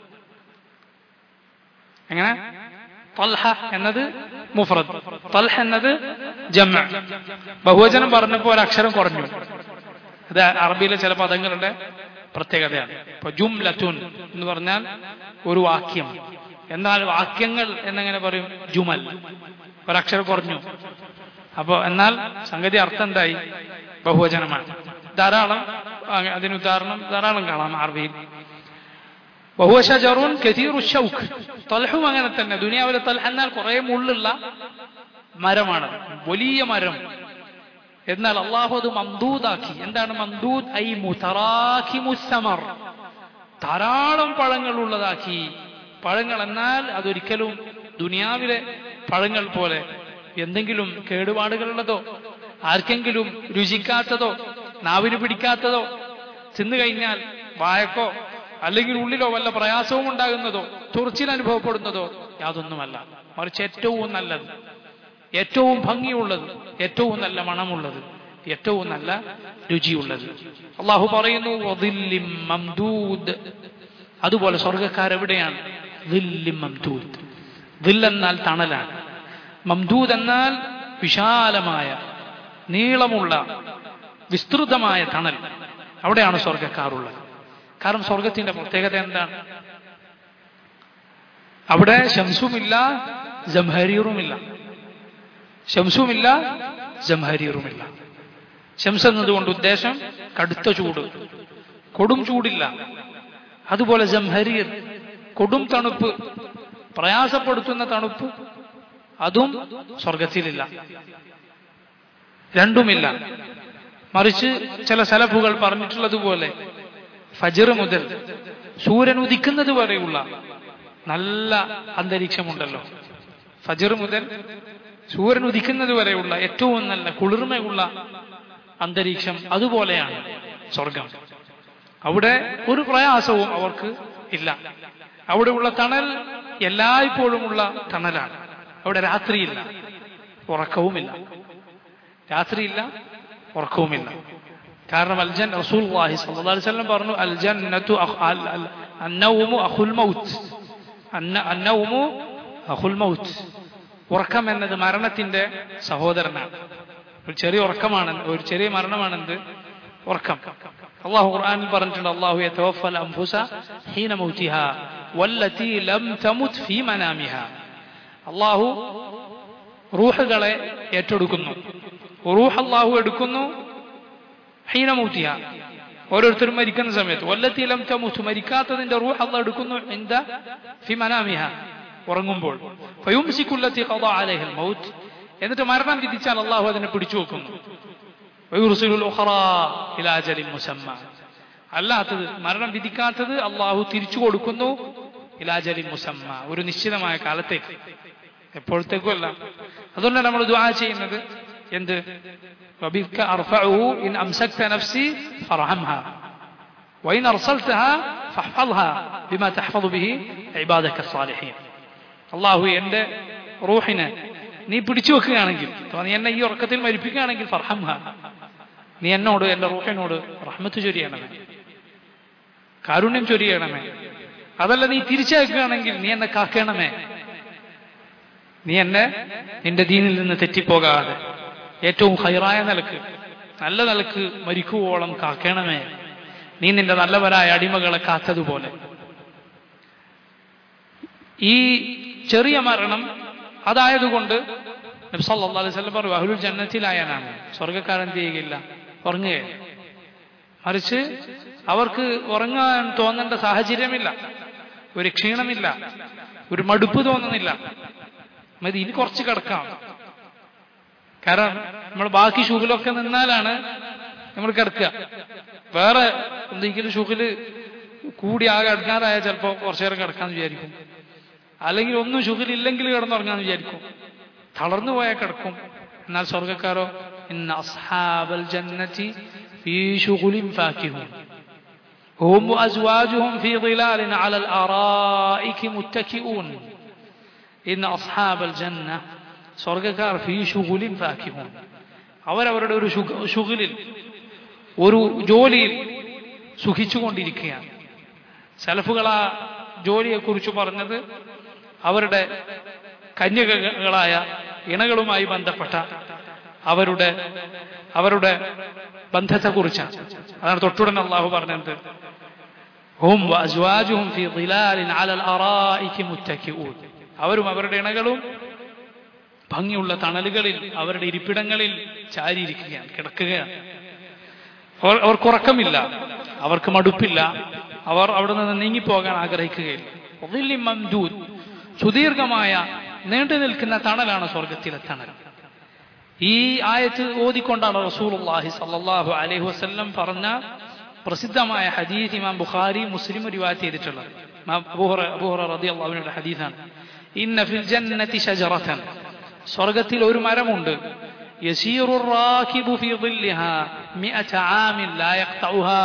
എങ്ങനെ തൽഹ എന്നത് മുഫ്രദ് തൽഹ എന്നത് ജമ ബഹുവചനം പറഞ്ഞപ്പോൾ ഒരു അക്ഷരം കുറഞ്ഞു ഇത് അറബിയിലെ ചില പദങ്ങളുടെ പ്രത്യേകതയാണ് ഇപ്പൊ ജുംലത്തുൻ എന്ന് പറഞ്ഞാൽ ഒരു വാക്യം എന്നാൽ വാക്യങ്ങൾ എന്നെങ്ങനെ പറയും ജുമൽ ഒരക്ഷരം കുറഞ്ഞു അപ്പോ എന്നാൽ സംഗതി അർത്ഥം എന്തായി ബഹുവചനമാണ് ധാരാളം അതിന് ഉദാഹരണം ധാരാളം കാണാം അറബിയിൽ ബഹുവശജറുൻ കഥീറു ഷൗഖ് തൽഹും അങ്ങനെ തന്നെ ദുനിയാവിലെ തൽഹ എന്നാൽ കുറെ മുള്ളുള്ള മരമാണ് വലിയ മരം എന്നാൽ അള്ളാഹു അത് മന്ദൂദാക്കി എന്താണ് മന്ദൂദ് ഐ മുതറാഖി മുസമർ ധാരാളം പഴങ്ങൾ ഉള്ളതാക്കി പഴങ്ങൾ എന്നാൽ അതൊരിക്കലും ദുനിയാവിലെ പഴങ്ങൾ പോലെ എന്തെങ്കിലും കേടുപാടുകളുള്ളതോ ആർക്കെങ്കിലും രുചിക്കാത്തതോ നാവിന് പിടിക്കാത്തതോ തിന്നു കഴിഞ്ഞാൽ വായക്കോ അല്ലെങ്കിൽ ഉള്ളിലോ വല്ല പ്രയാസവും ഉണ്ടാകുന്നതോ തുറച്ചിൽ അനുഭവപ്പെടുന്നതോ യാതൊന്നുമല്ല മറിച്ച് ഏറ്റവും നല്ലത് ഏറ്റവും ഭംഗിയുള്ളത് ഏറ്റവും നല്ല മണമുള്ളത് ഏറ്റവും നല്ല രുചിയുള്ളത് അള്ളാഹു പറയുന്നു മംദൂദ് അതുപോലെ സ്വർഗക്കാരെവിടെയാണ് മംദൂദ് ദിൽ എന്നാൽ തണലാണ് മംദൂദ് എന്നാൽ വിശാലമായ നീളമുള്ള വിസ്തൃതമായ തണൽ അവിടെയാണ് സ്വർഗക്കാറുള്ളത് കാരണം സ്വർഗത്തിന്റെ പ്രത്യേകത എന്താണ് അവിടെ ശംസുമില്ല ജംഹരീറുമില്ല ശംസുമില്ല ജംഹരീറുമില്ല ശംസ് എന്നതുകൊണ്ട് ഉദ്ദേശം കടുത്ത ചൂട് കൊടും ചൂടില്ല അതുപോലെ ജംഹരീർ കൊടും തണുപ്പ് പ്രയാസപ്പെടുത്തുന്ന തണുപ്പ് അതും സ്വർഗത്തിലില്ല രണ്ടുമില്ല മറിച്ച് ചില സലഫുകൾ പറഞ്ഞിട്ടുള്ളതുപോലെ ഫജർ മുതൽ സൂര്യൻ ഉദിക്കുന്നത് വരെയുള്ള നല്ല അന്തരീക്ഷമുണ്ടല്ലോ ഫജർ മുതൽ സൂര്യൻ ഉദിക്കുന്നത് വരെയുള്ള ഏറ്റവും നല്ല കുളിർമയുള്ള അന്തരീക്ഷം അതുപോലെയാണ് സ്വർഗം അവിടെ ഒരു പ്രയാസവും അവർക്ക് ഇല്ല അവിടെയുള്ള തണൽ എല്ലായ്പ്പോഴുമുള്ള തണലാണ് അവിടെ രാത്രിയില്ല ഉറക്കവുമില്ല രാത്രിയില്ല ഉറക്കവുമില്ല കാരണം അൽജൻ റസൂൽ സല്ലല്ലാഹു അലൈഹി വസല്ലം പറഞ്ഞു അൽ ജന്നത്തു അന്നൗമു അഖുൽ മൗത്ത് അന്നൗമു അഖുൽ മൗത്ത് ഉറക്കം എന്നത് മരണത്തിന്റെ സഹോദരനാണ് ഒരു ചെറിയ ഉറക്കമാണ് ഒരു ചെറിയ മരണമാണെന്ത് ഉറക്കം അള്ളാഹു ഖുർആനിൽ പറഞ്ഞിട്ടുണ്ട് അള്ളാഹു യതവഫൽ അൻഫുസ ഹീന മൗതിഹ വല്ലതി ലം തമുത് ഫീ മനാമിഹ അള്ളാഹു റൂഹുകളെ ഏറ്റെടുക്കുന്നു റൂഹ് അള്ളാഹു എടുക്കുന്നു ഹീന മൗതിഹ ഓരോരുത്തരും മരിക്കുന്ന സമയത്ത് വല്ലത്തി ലം തമുത് മരിക്കാത്തതിന്റെ റൂഹ് അള്ളാഹ് എടുക്കുന്നു ഇന്ദ ഫി മനാമിഹ ഉറങ്ങുമ്പോൾ ഫയുംസിക്കുല്ലത്തി ഖദാ അലൈഹിൽ മൗത്ത് എന്നിട്ട് മരണം വിധിച്ചാൽ അള്ളാഹു അതിനെ പിടിച്ചു വെക്കുന്നു വയുർസിലുൽ ഉഖറാ ഇലാ അജലിൻ മുസമ്മ അല്ലാത്തത് മരണം വിധിക്കാത്തത് അള്ളാഹു തിരിച്ചു കൊടുക്കുന്നു ഇലാജലിൻ മുസമ്മ ഒരു നിശ്ചിതമായ കാലത്തേക്ക് എപ്പോഴത്തേക്കും അല്ല അതുകൊണ്ടാണ് നമ്മൾ ദുആ ചെയ്യുന്നത് എന്ത് വബിക അർഫഉഹു ഇൻ അംസക്ത നഫ്സി ഫർഹംഹാ وإن أرسلتها فاحفظها بما تحفظ به عبادك الصالحين അള്ളാഹു എൻ്റെ റൂഹിനെ നീ പിടിച്ചു വെക്കുകയാണെങ്കിൽ അഥവാ നീ എന്നെ ഈ ഉറക്കത്തിൽ മരിപ്പിക്കുകയാണെങ്കിൽ ഫർഹംഹ നീ എന്നോട് എൻ്റെ റൂഹിനോട് റഹ്മത്ത് ചൊരിയണമേ കാരുണ്യം ചൊരിയണമേ അതല്ല നീ തിരിച്ചയക്കുകയാണെങ്കിൽ നീ എന്നെ കാക്കണമേ നീ എന്നെ നിന്റെ ദീനിൽ നിന്ന് തെറ്റിപ്പോകാതെ ഏറ്റവും ഹൈറായ നിലക്ക് നല്ല നിലക്ക് മരിക്കുവോളം കാക്കണമേ നീ നിന്റെ നല്ലവരായ അടിമകളെ കാത്തതുപോലെ ഈ ചെറിയ മരണം അതായതുകൊണ്ട് നബി സല്ലല്ലാഹു അലൈഹി വസല്ലം പറഞ്ഞു അഹ്ലുൽ ജന്നത്തിലായാനാണ് സ്വർഗ്ഗക്കാരൻ എന്ത് ചെയ്യുകയില്ല ഉറങ്ങുകയില്ല മറിച്ച് അവർക്ക് ഉറങ്ങാൻ തോന്നേണ്ട സാഹചര്യമില്ല ഒരു ക്ഷീണമില്ല ഒരു മടുപ്പ് തോന്നുന്നില്ല മതി ഇനി കുറച്ച് കിടക്കാം കാരണം നമ്മൾ ബാക്കി ഷുഗിലൊക്കെ നിന്നാലാണ് നമ്മൾ കിടക്കുക വേറെ എന്തെങ്കിലും ഷുഗില് കൂടി ആകെ അടുക്കാതായാൽ ചിലപ്പോൾ കുറച്ചു നേരം കിടക്കാന്ന് വിചാരിക്കും അല്ലെങ്കിൽ ഒന്നും ഷുഗിലില്ലെങ്കിൽ കിടന്നുറങ്ങാന്ന് വിചാരിക്കും തളർന്നു പോയാൽ കിടക്കും എന്നാൽ സ്വർഗക്കാരോ ഇന്ന് അസ്ഹാബൽ ജന്നതി في شغل فاكهون هم وأزواجهم في ظلال على الأرائك متكئون إن أصحاب الجنة സ്വർഗക്കാർ ഫീ ഷുഗുലിൻ ഫാക്കിഹൂൻ അവരവരുടെ ഒരു ഷുഗിലിൽ ഒരു ജോലിയിൽ സുഖിച്ചുകൊണ്ടിരിക്കുകയാണ് സലഫുകൾ ആ ജോലിയെക്കുറിച്ച് പറഞ്ഞത് അവരുടെ കന്യകകളായ ഇണകളുമായി ബന്ധപ്പെട്ട അവരുടെ അവരുടെ ബന്ധത്തെക്കുറിച്ചാണ് അതാണ് തൊട്ടുടൻ അള്ളാഹു പറഞ്ഞത് ഹും വഅസ്വാജുഹും ഫീ ളിലാലിൻ അലൽ അറായികി മുത്തക്കിഊൻ അവരും അവരുടെ ഇണകളും ഭംഗിയുള്ള തണലുകളിൽ അവരുടെ ഇരിപ്പിടങ്ങളിൽ ചാരിയിരിക്കുകയാണ് കിടക്കുകയാണ് അവർ അവർക്ക് ഉറക്കമില്ല അവർക്ക് മടുപ്പില്ല അവർ അവിടെ നിന്ന് നീങ്ങിപ്പോകാൻ ആഗ്രഹിക്കുകയില്ല മംദൂദ് സുദീർഘമായ നീണ്ടു നിൽക്കുന്ന തണലാണ് സ്വർഗത്തിലെ തണൽ ഈ ആയത്ത് ഓതിക്കൊണ്ടാണ് റസൂലുള്ളാഹി സല്ലല്ലാഹു അലൈഹി വസല്ലം പറഞ്ഞ പ്രസിദ്ധമായ ഹദീസ് ഇമാം ബുഖാരി മുസ്ലിം റിവായത്ത് ചെയ്തിട്ടുള്ളത് അബൂഹറ അബൂഹറ റളിയല്ലാഹു അൻഹുവിന്റെ ഹദീസാണ് ഇന്ന ഫിൽ ജന്നതി ഷജറതൻ സ്വർഗത്തിൽ ഒരു മരമുണ്ട് യസീറു الراكب في ظلها 100 عام لا يقطعها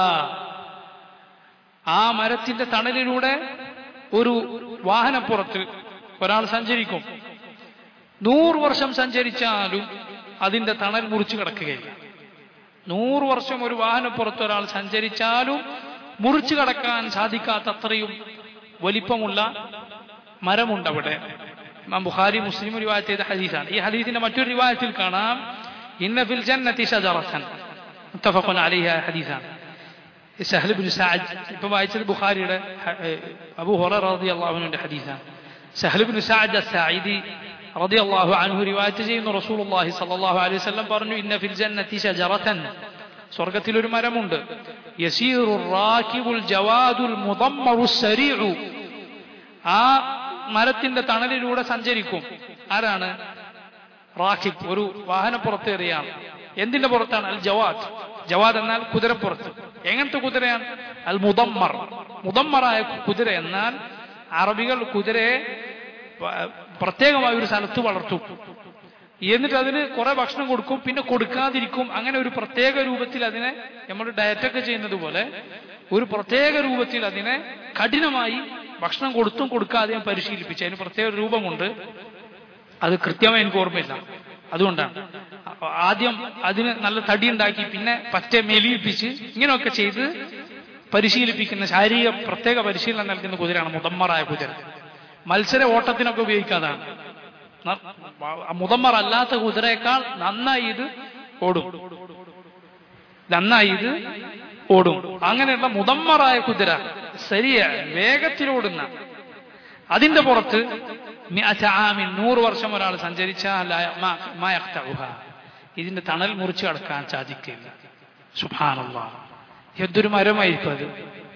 ആ മരത്തിന്റെ തണലിലൂടെ ഒരു വാഹനപ്പുറത്ത് ഒരാൾ സഞ്ചരിക്കും നൂറ് വർഷം സഞ്ചരിച്ചാലും അതിന്റെ തണൽ മുറിച്ചു കിടക്കുകയില്ല നൂറ് വർഷം ഒരു വാഹനപ്പുറത്ത് ഒരാൾ സഞ്ചരിച്ചാലും മുറിച്ചു കടക്കാൻ സാധിക്കാത്ത അത്രയും വലിപ്പമുള്ള മരമുണ്ട് അവിടെ ഇമാം ബുഖാരി മുസ്ലിം റിവായത്ത് ചെയ്ത ഹദീസാണ് ഈ ഹദീസിന്റെ മറ്റൊരു റിവായത്തിൽ കാണാം ഇന്ന ഫിൽ ജന്നതി ഷജറത്തൻ മുത്തഫഖുൻ അലൈഹി ഹദീസാണ് സഹൽ ബിൻ സഅദ് ഇപ്പൊ വായിച്ചത് ബുഖാരിയുടെ അബൂ ഹുറൈറ റളിയല്ലാഹു അൻഹുവിന്റെ ഹദീസാണ് സഹൽ ബിൻ സഅദ് അസ്സഈദി റളിയല്ലാഹു അൻഹു റിവായത്ത് ചെയ്യുന്നു റസൂലുള്ളാഹി സ്വല്ലല്ലാഹു അലൈഹി വസല്ലം പറഞ്ഞു ഇന്ന ഫിൽ ജന്നതി ഷജറത്തൻ സ്വർഗ്ഗത്തിൽ ഒരു മരമുണ്ട് യസീറു റാകിബുൽ ജവാദുൽ മുദമ്മറു സരീഉ ആ മരത്തിന്റെ തണലിലൂടെ സഞ്ചരിക്കും ആരാണ് റാഖിബ് ഒരു വാഹനപ്പുറത്തേറിയാണ് എന്തിന്റെ പുറത്താണ് അൽ ജവാദ് ജവാദ് എന്നാൽ കുതിരപ്പുറത്ത് എങ്ങനത്തെ കുതിരയാണ് അൽ മുദമ്മർ മുദമ്മറായ കുതിര എന്നാൽ അറബികൾ കുതിരയെ പ്രത്യേകമായ ഒരു സ്ഥലത്ത് വളർത്തും എന്നിട്ട് അതിന് കുറെ ഭക്ഷണം കൊടുക്കും പിന്നെ കൊടുക്കാതിരിക്കും അങ്ങനെ ഒരു പ്രത്യേക രൂപത്തിൽ അതിനെ നമ്മൾ ഡയറ്റൊക്കെ ചെയ്യുന്നത് പോലെ ഒരു പ്രത്യേക രൂപത്തിൽ അതിനെ കഠിനമായി ഭക്ഷണം കൊടുത്തും കൊടുക്കാതെയും പരിശീലിപ്പിച്ച് അതിന് പ്രത്യേക രൂപമുണ്ട് അത് കൃത്യമായി എനിക്ക് ഓർമ്മയില്ല അതുകൊണ്ടാണ് ആദ്യം അതിന് നല്ല തടി ഉണ്ടാക്കി പിന്നെ പറ്റ മെലിയിപ്പിച്ച് ഇങ്ങനെയൊക്കെ ചെയ്ത് പരിശീലിപ്പിക്കുന്ന ശാരീരിക പ്രത്യേക പരിശീലനം നൽകുന്ന കുതിരയാണ് മുതമ്മറായ കുതിര മത്സര ഓട്ടത്തിനൊക്കെ ഉപയോഗിക്കാതാണ് ന- മുതമ്മർ അല്ലാത്ത കുതിരയേക്കാൾ നന്നായി ഇത് ഓടും നന്നായി ഇത് ഓടും അങ്ങനെയുള്ള മുതമ്മറായ കുതിര ശരിയ വേഗത്തിലോടുന്ന അതിന്റെ പുറത്ത് മിഅത ആമിൻ നൂറ് വർഷം ഒരാൾ സഞ്ചരിച്ചാൽ ലാ യഅ്മ- മാ യഖ്തഉഹ. ഇതിന്റെ തണൽ മുറിച്ചു കടക്കാൻ സാധിക്കില്ല സുഭാനുള്ള എന്തൊരു മരമായിരിക്കും അത്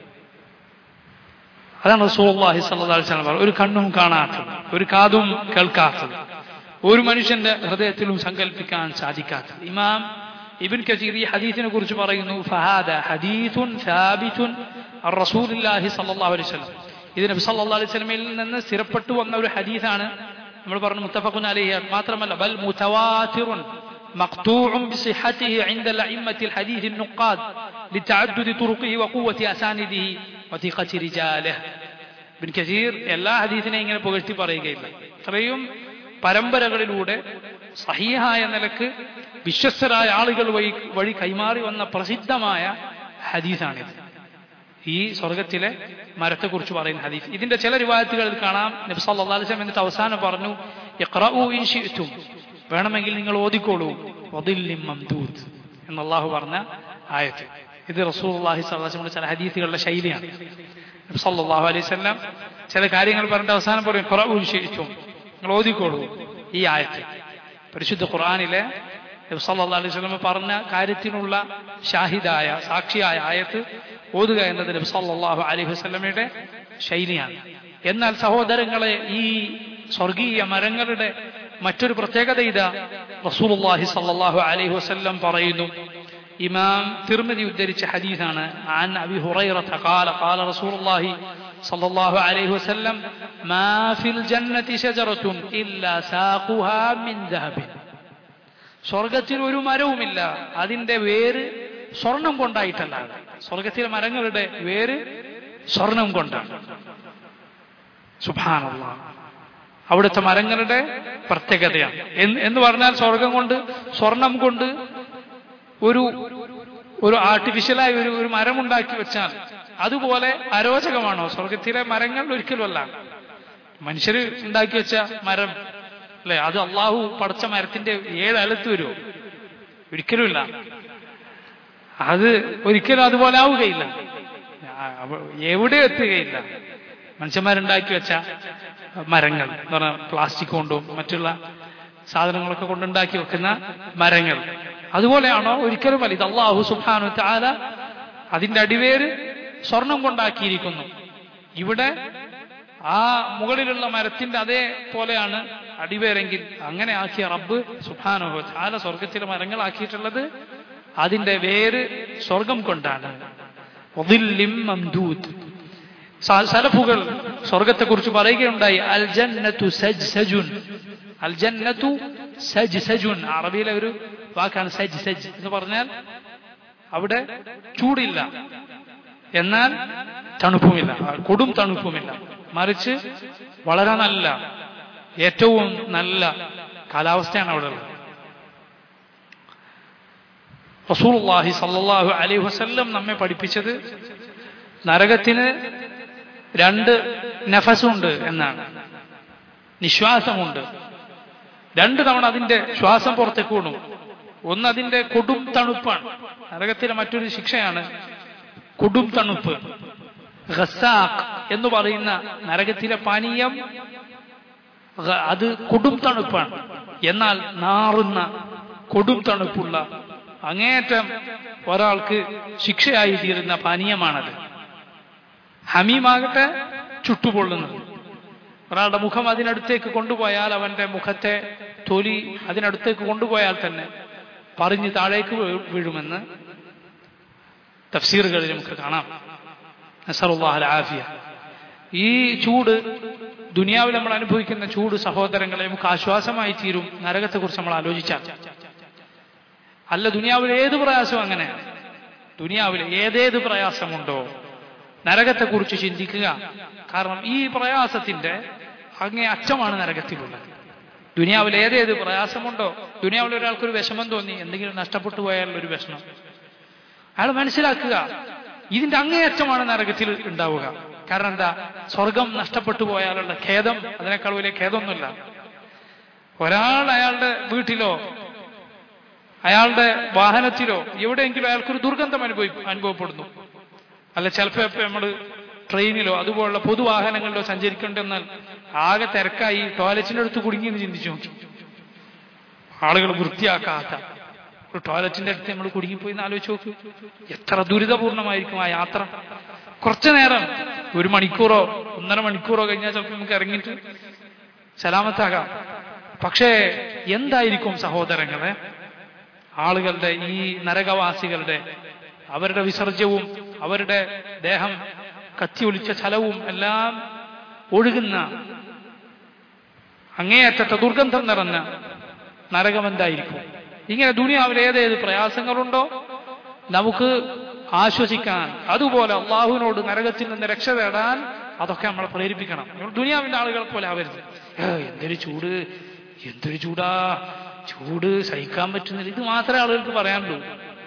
അതാണ് റസൂലുള്ളാഹി സ്വല്ലല്ലാഹു അലൈഹി വസല്ലം പറഞ്ഞത് ഒരു കണ്ണും കാണാത്തത് ഒരു കാതും കേൾക്കാത്തത് ഒരു മനുഷ്യന്റെ ഹൃദയത്തിലും സങ്കല്പിക്കാൻ സാധിക്കാത്തത് ഇമാം ഇബിൻ കസീർ ഈ ഹദീസിനെ കുറിച്ച് പറയുന്നു ഫഹാദ ഹദീസുൻ സാബിതുൻ അർ റസൂലുള്ളാഹി സ്വല്ലല്ലാഹു അലൈഹി വസല്ലം ഇത് നബി സല്ലല്ലാഹു അലൈഹി വസല്ലമയിൽ നിന്ന് സ്ഥിരപ്പെട്ടു വന്ന ഒരു ഹദീസാണ് നമ്മൾ പറഞ്ഞു മുത്തഫഖുൻ അലൈഹി മാത്രമല്ല ബൽ മുതവാതിറുൻ مقطوع بصحته عند الأئمة الحديث النقاد لتعدد طرقه وقوة أسانده وثقة رجاله ബിൻ കസീർ എല്ലാ ഹദീസിനെയും ഇങ്ങനെ പുകഴ്ത്തി പറയുകയില്ല ഇത്രയും പരമ്പരകളിലൂടെ സഹീഹായ നിലക്ക് വിശ്വസ്തരായ ആളുകൾ വഴി വഴി കൈമാറി വന്ന പ്രസിദ്ധമായ ഹദീസാണിത് ഈ സ്വർഗത്തിലെ മരത്തെക്കുറിച്ച് പറയുന്ന ഹദീസ് ഇതിന്റെ ചില റിവായത്തുകളിൽ കാണാം നബി സല്ലല്ലാഹു അലൈഹി വസല്ലം എന്നിട്ട് അവസാനം പറഞ്ഞു ഇഖ്റഊ ഇൻ ശിഅ്തും വേണമെങ്കിൽ നിങ്ങൾ ഓതിക്കോളൂ വദില്ലിം മംദൂദ് എന്ന് അള്ളാഹു പറഞ്ഞ ആയത്ത് ഇത് റസൂലുള്ളാഹി സ്വല്ലല്ലാഹു അലൈഹി വസല്ലം ചില ഹദീസുകളുടെ ശൈലിയാണ് നബി സല്ലല്ലാഹു അലൈഹി വസല്ലം ചില കാര്യങ്ങൾ പറഞ്ഞിട്ട് അവസാനം പറയും ഇഖ്റഊ ഇൻ ശിഅ്തും നിങ്ങൾ ഓതിക്കോളൂ ഈ ആയത്ത് പരിശുദ്ധ ഖുർആനിലെ നബി സല്ലല്ലാഹു അലൈഹി വസല്ലം പറഞ്ഞ കാര്യത്തിനുള്ള ഷാഹിദായ സാക്ഷിയായ ആയത്ത് ഓതുക എന്നത് നബി സല്ലല്ലാഹു അലൈഹി വസല്ലമയുടെ ശൈലിയാണ് എന്നാൽ സഹോദരങ്ങളെ ഈ സ്വർഗീയ മരങ്ങളുടെ മറ്റൊരു പ്രത്യേകത ഇതാ റസൂലുള്ളാഹി സല്ലല്ലാഹു അലൈഹി വസല്ലം പറയുന്നു ഇമാം തിർമിതി ഉദ്ധരിച്ച ഹദീസാണ് عن أبي هريرة قال قال رسول الله صلى الله عليه وسلم ما في الجنة شجرة إلا ساقها من ذهب സ്വർഗത്തിൽ ഒരു മരവുമില്ല അതിന്റെ വേര് സ്വർണം കൊണ്ടായിട്ടല്ല സ്വർഗത്തിലെ മരങ്ങളുടെ വേര് സ്വർണം കൊണ്ടാണ് സുഭാനുള്ള അവിടുത്തെ മരങ്ങളുടെ പ്രത്യേകതയാണ് എന്ന് എന്ന് പറഞ്ഞാൽ സ്വർഗം കൊണ്ട് സ്വർണം കൊണ്ട് ഒരു ഒരു ആർട്ടിഫിഷ്യലായി ഒരു ഒരു മരം ഉണ്ടാക്കി വെച്ചാൽ അതുപോലെ അരോചകമാണോ സ്വർഗത്തിലെ മരങ്ങൾ ഒരിക്കലുമല്ല മനുഷ്യർ ഉണ്ടാക്കി വെച്ച മരം അല്ലെ അത് അള്ളാഹു പടച്ച മരത്തിന്റെ ഏഴ് അലത്ത് വരുമോ ഒരിക്കലുമില്ല അത് ഒരിക്കലും അതുപോലെ ആവുകയില്ല ആ, അവ- എവിടെ എത്തുകയില്ല മനുഷ്യന്മാരുണ്ടാക്കി വെച്ച മരങ്ങൾ എന്ന് പറഞ്ഞാൽ പ്ലാസ്റ്റിക് കൊണ്ടും മറ്റുള്ള സാധനങ്ങളൊക്കെ കൊണ്ടുണ്ടാക്കി വെക്കുന്ന മരങ്ങൾ അതുപോലെയാണോ ഒരിക്കലുമല്ല ഇത് അള്ളാഹു സുബാനു താല അതിന്റെ അടിവേര് സ്വർണം കൊണ്ടാക്കിയിരിക്കുന്നു ഇവിടെ ആ മുകളിലുള്ള മരത്തിന്റെ അതേ പോലെയാണ് അടിവേരെങ്കിൽ അങ്ങനെ ആക്കിയ റബ്ബ് സുബാനുഹു താല സ്വർഗത്തിലെ മരങ്ങളാക്കിയിട്ടുള്ളത് അതിന്റെ വേര് സ്വർഗം കൊണ്ടാണ് വദില്ലിം മംദൂദ് സ- സലഫുകൾ സ്വർഗത്തെക്കുറിച്ച് പറയുകയുണ്ടായി അൽ ജന്നത്തു സജ് സജുൻ അൽ ജന്നത്തു സജ് സജുൻ അറബിയിലെ ഒരു വാക്കാണ് സജ് സജ് എന്ന് പറഞ്ഞാൽ അവിടെ ചൂടില്ല എന്നാൽ തണുപ്പുമില്ല കൊടും തണുപ്പുമില്ല മറിച്ച് വളരെ നല്ല ഏറ്റവും നല്ല കാലാവസ്ഥയാണ് അവിടെ ഉള്ളത് റസൂലുള്ളാഹി സല്ലല്ലാഹു അലൈഹി വസല്ലം നമ്മെ പഠിപ്പിച്ചത് നരകത്തിന് രണ്ട് നഫസുണ്ട് എന്നാണ് നിശ്വാസമുണ്ട് രണ്ട് തവണ അതിന്റെ ശ്വാസം പുറത്തേക്ക് വിടും ഒന്ന് അതിന്റെ കൊടും തണുപ്പാണ് നരകത്തിലെ മറ്റൊരു ശിക്ഷയാണ് കൊടും തണുപ്പ് ഖസാഖ് എന്ന് പറയുന്ന നരകത്തിലെ പാനീയം ഗ- അത് കൊടും തണുപ്പാണ് എന്നാൽ നാറുന്ന കൊടും തണുപ്പുള്ള അങ്ങേയറ്റം ഒരാൾക്ക് ശിക്ഷയായി തീരുന്ന പാനീയമാണത് ഹമീമാകട്ടെ ചുട്ടുപൊള്ളുന്നത് ഒരാളുടെ മുഖം അതിനടുത്തേക്ക് കൊണ്ടുപോയാൽ അവന്റെ മുഖത്തെ തൊലി അതിനടുത്തേക്ക് കൊണ്ടുപോയാൽ തന്നെ പറഞ്ഞ് താഴേക്ക് വീ- വീഴുമെന്ന് തഫ്സീറുകളിൽ നമുക്ക് കാണാം നസറുല്ലാഹ് ആഫിയ ഈ ചൂട് ദുനിയാവിൽ നമ്മൾ അനുഭവിക്കുന്ന ചൂട് സഹോദരങ്ങളെ നമുക്ക് ആശ്വാസമായി തീരും നരകത്തെക്കുറിച്ച് നമ്മൾ ആലോചിച്ചാൽ അല്ല ദുനിയാവിൽ ഏത് പ്രയാസവും അങ്ങനെയാണ് ദുനിയാവിൽ ഏതേത് പ്രയാസമുണ്ടോ നരകത്തെക്കുറിച്ച് ചിന്തിക്കുക കാരണം ഈ പ്രയാസത്തിന്റെ അങ്ങേ അറ്റമാണ് നരകത്തിലുള്ളത് ദുനിയാവിൽ ഏതേത് പ്രയാസമുണ്ടോ ദുനിയാവിൽ ഒരാൾക്കൊരു വിഷമം തോന്നി എന്തെങ്കിലും നഷ്ടപ്പെട്ടു പോയാൽ ഒരു വിഷമം അയാൾ മനസ്സിലാക്കുക ഇതിന്റെ അങ്ങേയറ്റമാണ് നരകത്തിൽ ഉണ്ടാവുക കാരണം എന്താ സ്വർഗം നഷ്ടപ്പെട്ടു പോയാലുള്ള ഖേദം അതിനേക്കാൾ വലിയ ഖേദമൊന്നുമില്ല ഒരാൾ അയാളുടെ വീട്ടിലോ അയാളുടെ വാഹനത്തിലോ എവിടെയെങ്കിലും അയാൾക്കൊരു ദുർഗന്ധം അനുഭവി അനുഭവപ്പെടുന്നു അല്ല ചിലപ്പോൾ ഇപ്പം നമ്മൾ ട്രെയിനിലോ അതുപോലുള്ള പൊതുവാഹനങ്ങളിലോ സഞ്ചരിക്കേണ്ടെന്നാൽ ആകെ തിരക്കായി ടോയ്ലറ്റിന്റെ അടുത്ത് കുടുങ്ങിയെന്ന് ചിന്തിച്ചു നോക്കി ആളുകൾ വൃത്തിയാക്കാത്ത ഒരു ടോയ്ലറ്റിന്റെ അടുത്ത് നമ്മൾ കുടുങ്ങിപ്പോയി എന്ന് ആലോചിച്ച് നോക്കൂ എത്ര ദുരിതപൂർണമായിരിക്കും ആ യാത്ര കുറച്ചു നേരം ഒരു മണിക്കൂറോ ഒന്നര മണിക്കൂറോ കഴിഞ്ഞാൽ ചിലപ്പോൾ നമുക്ക് ഇറങ്ങിയിട്ട് സലാമത്താകാം പക്ഷേ എന്തായിരിക്കും സഹോദരങ്ങളെ ആളുകളുടെ ഈ നരകവാസികളുടെ അവരുടെ വിസർജ്യവും അവരുടെ ദേഹം കത്തിയൊലിച്ച സ്ഥലവും എല്ലാം ഒഴുകുന്ന അങ്ങേയറ്റത്തെ ദുർഗന്ധം നിറഞ്ഞ നരകം എന്തായിരിക്കും ഇങ്ങനെ ദുനിയാവിൽ ഏതേത് പ്രയാസങ്ങളുണ്ടോ നമുക്ക് ആശ്വസിക്കാൻ അതുപോലെ അള്ളാഹുവിനോട് നരകത്തിൽ നിന്ന് രക്ഷ തേടാൻ അതൊക്കെ നമ്മളെ പ്രേരിപ്പിക്കണം നമ്മൾ ദുനിയാവിന്റെ ആളുകളെ പോലെ ആവരുത് ഏ, എന്തൊരു ചൂട് എന്തൊരു ചൂടാ ചൂട് സഹിക്കാൻ പറ്റുന്നില്ല ഇത് മാത്രമേ ആളുകൾക്ക് പറയാനുള്ളൂ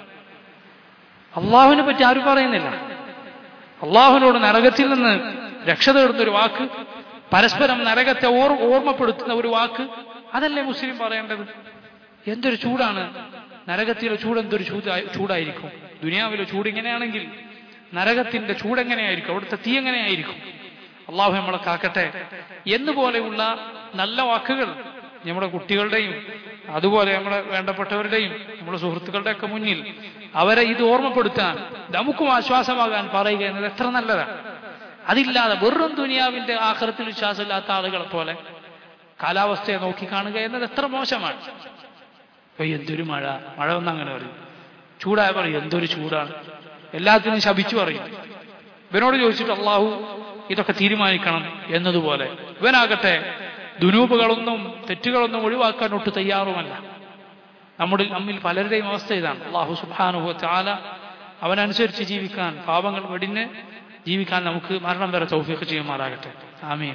അള്ളാഹുവിനെ പറ്റി ആരും പറയുന്നില്ല അള്ളാഹുവിനോട് നരകത്തിൽ നിന്ന് രക്ഷ തേടുന്ന ഒരു വാക്ക് പരസ്പരം നരകത്തെ ഓർ ഓർമ്മപ്പെടുത്തുന്ന ഒരു വാക്ക് അതല്ലേ മുസ്ലിം പറയേണ്ടത് എന്തൊരു ചൂടാണ് നരകത്തിലെ ചൂട് എന്തൊരു ചൂടായി ചൂടായിരിക്കും ദുനിയാവിലെ ചൂട് ഇങ്ങനെയാണെങ്കിൽ നരകത്തിന്റെ ചൂട് എങ്ങനെയായിരിക്കും അവിടുത്തെ തീ എങ്ങനെയായിരിക്കും അള്ളാഹു നമ്മളെ കാക്കട്ടെ എന്നുപോലെയുള്ള നല്ല വാക്കുകൾ നമ്മുടെ കുട്ടികളുടെയും അതുപോലെ നമ്മുടെ വേണ്ടപ്പെട്ടവരുടെയും നമ്മുടെ സുഹൃത്തുക്കളുടെ ഒക്കെ മുന്നിൽ അവരെ ഇത് ഓർമ്മപ്പെടുത്താൻ നമുക്കും ആശ്വാസമാകാൻ പറയുക എന്നത് എത്ര നല്ലതാണ് അതില്ലാതെ വെറും ദുനിയാവിന്റെ ആഹ്റത്തിൽ വിശ്വാസമില്ലാത്ത ആളുകളെ പോലെ കാലാവസ്ഥയെ നോക്കിക്കാണുക എന്നത് എത്ര മോശമാണ് ഓ എന്തൊരു മഴ മഴ ഒന്നും അങ്ങനെ പറയും ചൂടായ പറയും എന്തൊരു ചൂടാണ് എല്ലാത്തിനും ശപിച്ചു പറയും ഇവനോട് ചോദിച്ചിട്ട് അള്ളാഹു ഇതൊക്കെ തീരുമാനിക്കണം എന്നതുപോലെ ഇവനാകട്ടെ ദുനൂപുകളൊന്നും തെറ്റുകളൊന്നും ഒഴിവാക്കാൻ ഒട്ട് തയ്യാറുമല്ല നമ്മുടെ നമ്മിൽ പലരുടെയും അവസ്ഥ ഇതാണ് അള്ളാഹു സുബാനുഭവ ചാല അവനനുസരിച്ച് ജീവിക്കാൻ പാപങ്ങൾ വെടിഞ്ഞ് ജീവിക്കാൻ നമുക്ക് മരണം വരെ തൗഫീഖ് ചെയ്യുമാറാകട്ടെ ആമീൻ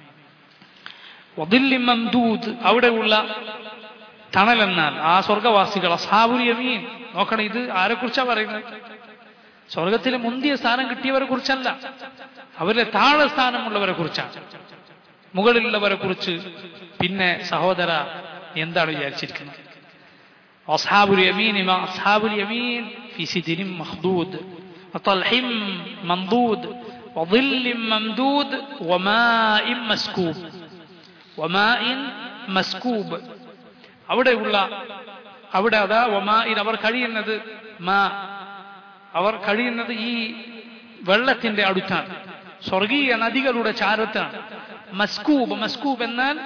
വദില്ലി മംദൂദ് അവിടെയുള്ള തണലെന്നാൽ ആ സ്വർഗവാസികൾ അസാബുൽ യമീൻ നോക്കണം ഇത് ആരെക്കുറിച്ചാണ് പറയുന്നത് സ്വർഗത്തിലെ മുന്തിയ സ്ഥാനം കിട്ടിയവരെ കുറിച്ചല്ല അവരിലെ താഴെ സ്ഥാനമുള്ളവരെ കുറിച്ചാണ് മുകളിലുള്ളവരെ കുറിച്ച് പിന്നെ സഹോദര നീ എന്താണ് വിചാരിച്ചിരിക്കുന്നത് അസ്ഹാബുൽ യമീൻ മാ അസ്ഹാബുൽ യമീൻ ഫി സിദ്രിൻ മഖ്ദൂദ് وطلح منضود وظل ممدود وماء مسكوب وماء مسكوب അവിടെയുള്ള അവിടെ അതാ ഒമായിൽ അവർ കഴിയുന്നത് മാ അവർ കഴിയുന്നത് ഈ വെള്ളത്തിന്റെ അടുത്താണ് സ്വർഗീയ നദികളുടെ ചാരത്താണ് മസ്കൂബ് മസ്കൂബ് എന്നാൽ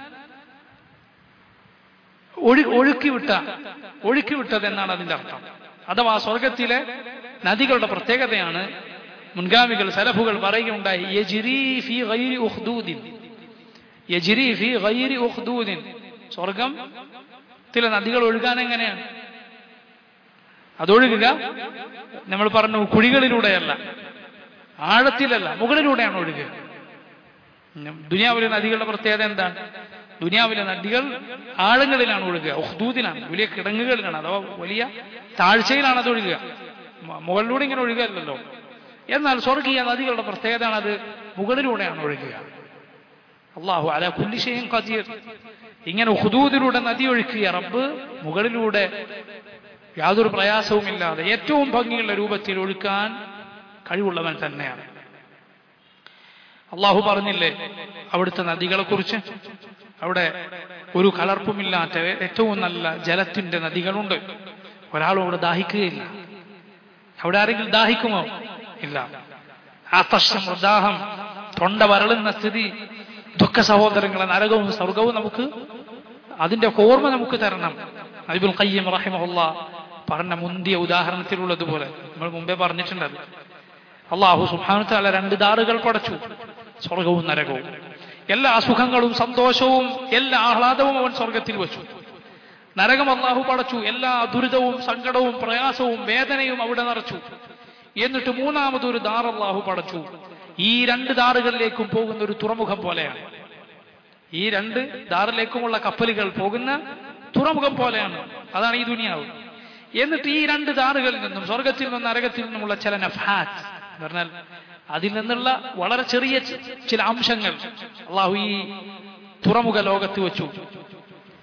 ഒഴു ഒഴുക്കിവിട്ട ഒഴുക്കിവിട്ടത് എന്നാണ് അതിന്റെ അർത്ഥം അഥവാ സ്വർഗത്തിലെ നദികളുടെ പ്രത്യേകതയാണ് മുൻഗാമികൾ സലഫുകൾ പറയുകയുണ്ടായി യജിരി ഫി ഗൈരി ഉഖ്ദൂദിൻ യജിരി ഫി ഗൈരി ഉഖ്ദൂദിൻ സ്വർഗം ചില നദികൾ ഒഴുകാൻ എങ്ങനെയാണ് അതൊഴുകുക നമ്മൾ പറഞ്ഞു കുഴികളിലൂടെയല്ല ആഴത്തിലല്ല മുകളിലൂടെയാണ് ഒഴുകുക ദുനിയാവിലെ നദികളുടെ പ്രത്യേകത എന്താണ് ദുനിയാവിലെ നദികൾ ആഴങ്ങളിലാണ് ഒഴുകുക ഉഹ്ദൂദിലാണ് വലിയ കിടങ്ങുകളിലാണ് അഥവാ വലിയ താഴ്ചയിലാണ് അത് ഒഴുകുക മ- മുകളിലൂടെ ഇങ്ങനെ ഒഴുകുകയല്ലല്ലോ എന്നാൽ സ്വർഗീയ നദികളുടെ പ്രത്യേകതയാണ് അത് മുകളിലൂടെയാണ് ഒഴുകുക അള്ളാഹു അല കുല്ലിശയും കതിയർ ഇങ്ങനെ ഹുദൂദിലൂടെ നദി ഒഴുക്കിയ റബ്ബ് മുകളിലൂടെ യാതൊരു പ്രയാസവുമില്ലാതെ ഏറ്റവും ഭംഗിയുള്ള രൂപത്തിൽ ഒഴുക്കാൻ കഴിവുള്ളവൻ തന്നെയാണ് അള്ളാഹു പറഞ്ഞില്ലേ അവിടുത്തെ നദികളെ കുറിച്ച് അവിടെ ഒരു കലർപ്പുമില്ലാത്ത ഏറ്റവും നല്ല ജലത്തിന്റെ നദികളുണ്ട് ഒരാളും അവിടെ ദാഹിക്കുകയില്ല അവിടെ ആരെങ്കിലും ദാഹിക്കുമോ ഇല്ല ആതർശം ദാഹം തൊണ്ട വരളുന്ന സ്ഥിതി ദുഃഖ സഹോദരങ്ങളെ നരകവും സ്വർഗവും നമുക്ക് അതിന്റെ ഓർമ്മ നമുക്ക് തരണം അബിബുൽ ഖയ്യം റഹിമഹുല്ല പറഞ്ഞ മുന്തിയ ഉദാഹരണത്തിലുള്ളതുപോലെ നമ്മൾ മുമ്പേ പറഞ്ഞിട്ടുണ്ടത് അള്ളാഹു സുബാനുത്താല രണ്ട് ദാറുകൾ പടച്ചു സ്വർഗവും നരകവും എല്ലാ സുഖങ്ങളും സന്തോഷവും എല്ലാ ആഹ്ലാദവും അവൻ സ്വർഗത്തിൽ വെച്ചു നരകം അള്ളാഹു പടച്ചു എല്ലാ ദുരിതവും സങ്കടവും പ്രയാസവും വേദനയും അവിടെ നിറച്ചു എന്നിട്ട് മൂന്നാമതൊരു ദാർ അള്ളാഹു പടച്ചു ഈ രണ്ട് ദാറുകളിലേക്കും പോകുന്ന ഒരു തുറമുഖം പോലെയാണ് ഈ രണ്ട് ദാറിലേക്കുമുള്ള കപ്പലുകൾ പോകുന്ന തുറമുഖം പോലെയാണ് അതാണ് ഈ ദുനിയാവ് എന്നിട്ട് ഈ രണ്ട് ദാറുകളിൽ നിന്നും സ്വർഗത്തിൽ നിന്നും നരകത്തിൽ നിന്നുമുള്ള ചില നഫാത്ത് എന്ന് പറഞ്ഞാൽ അതിൽ നിന്നുള്ള വളരെ ചെറിയ ചി- ചില അംശങ്ങൾ അള്ളാഹു ഈ തുറമുഖ ലോകത്ത് വെച്ചു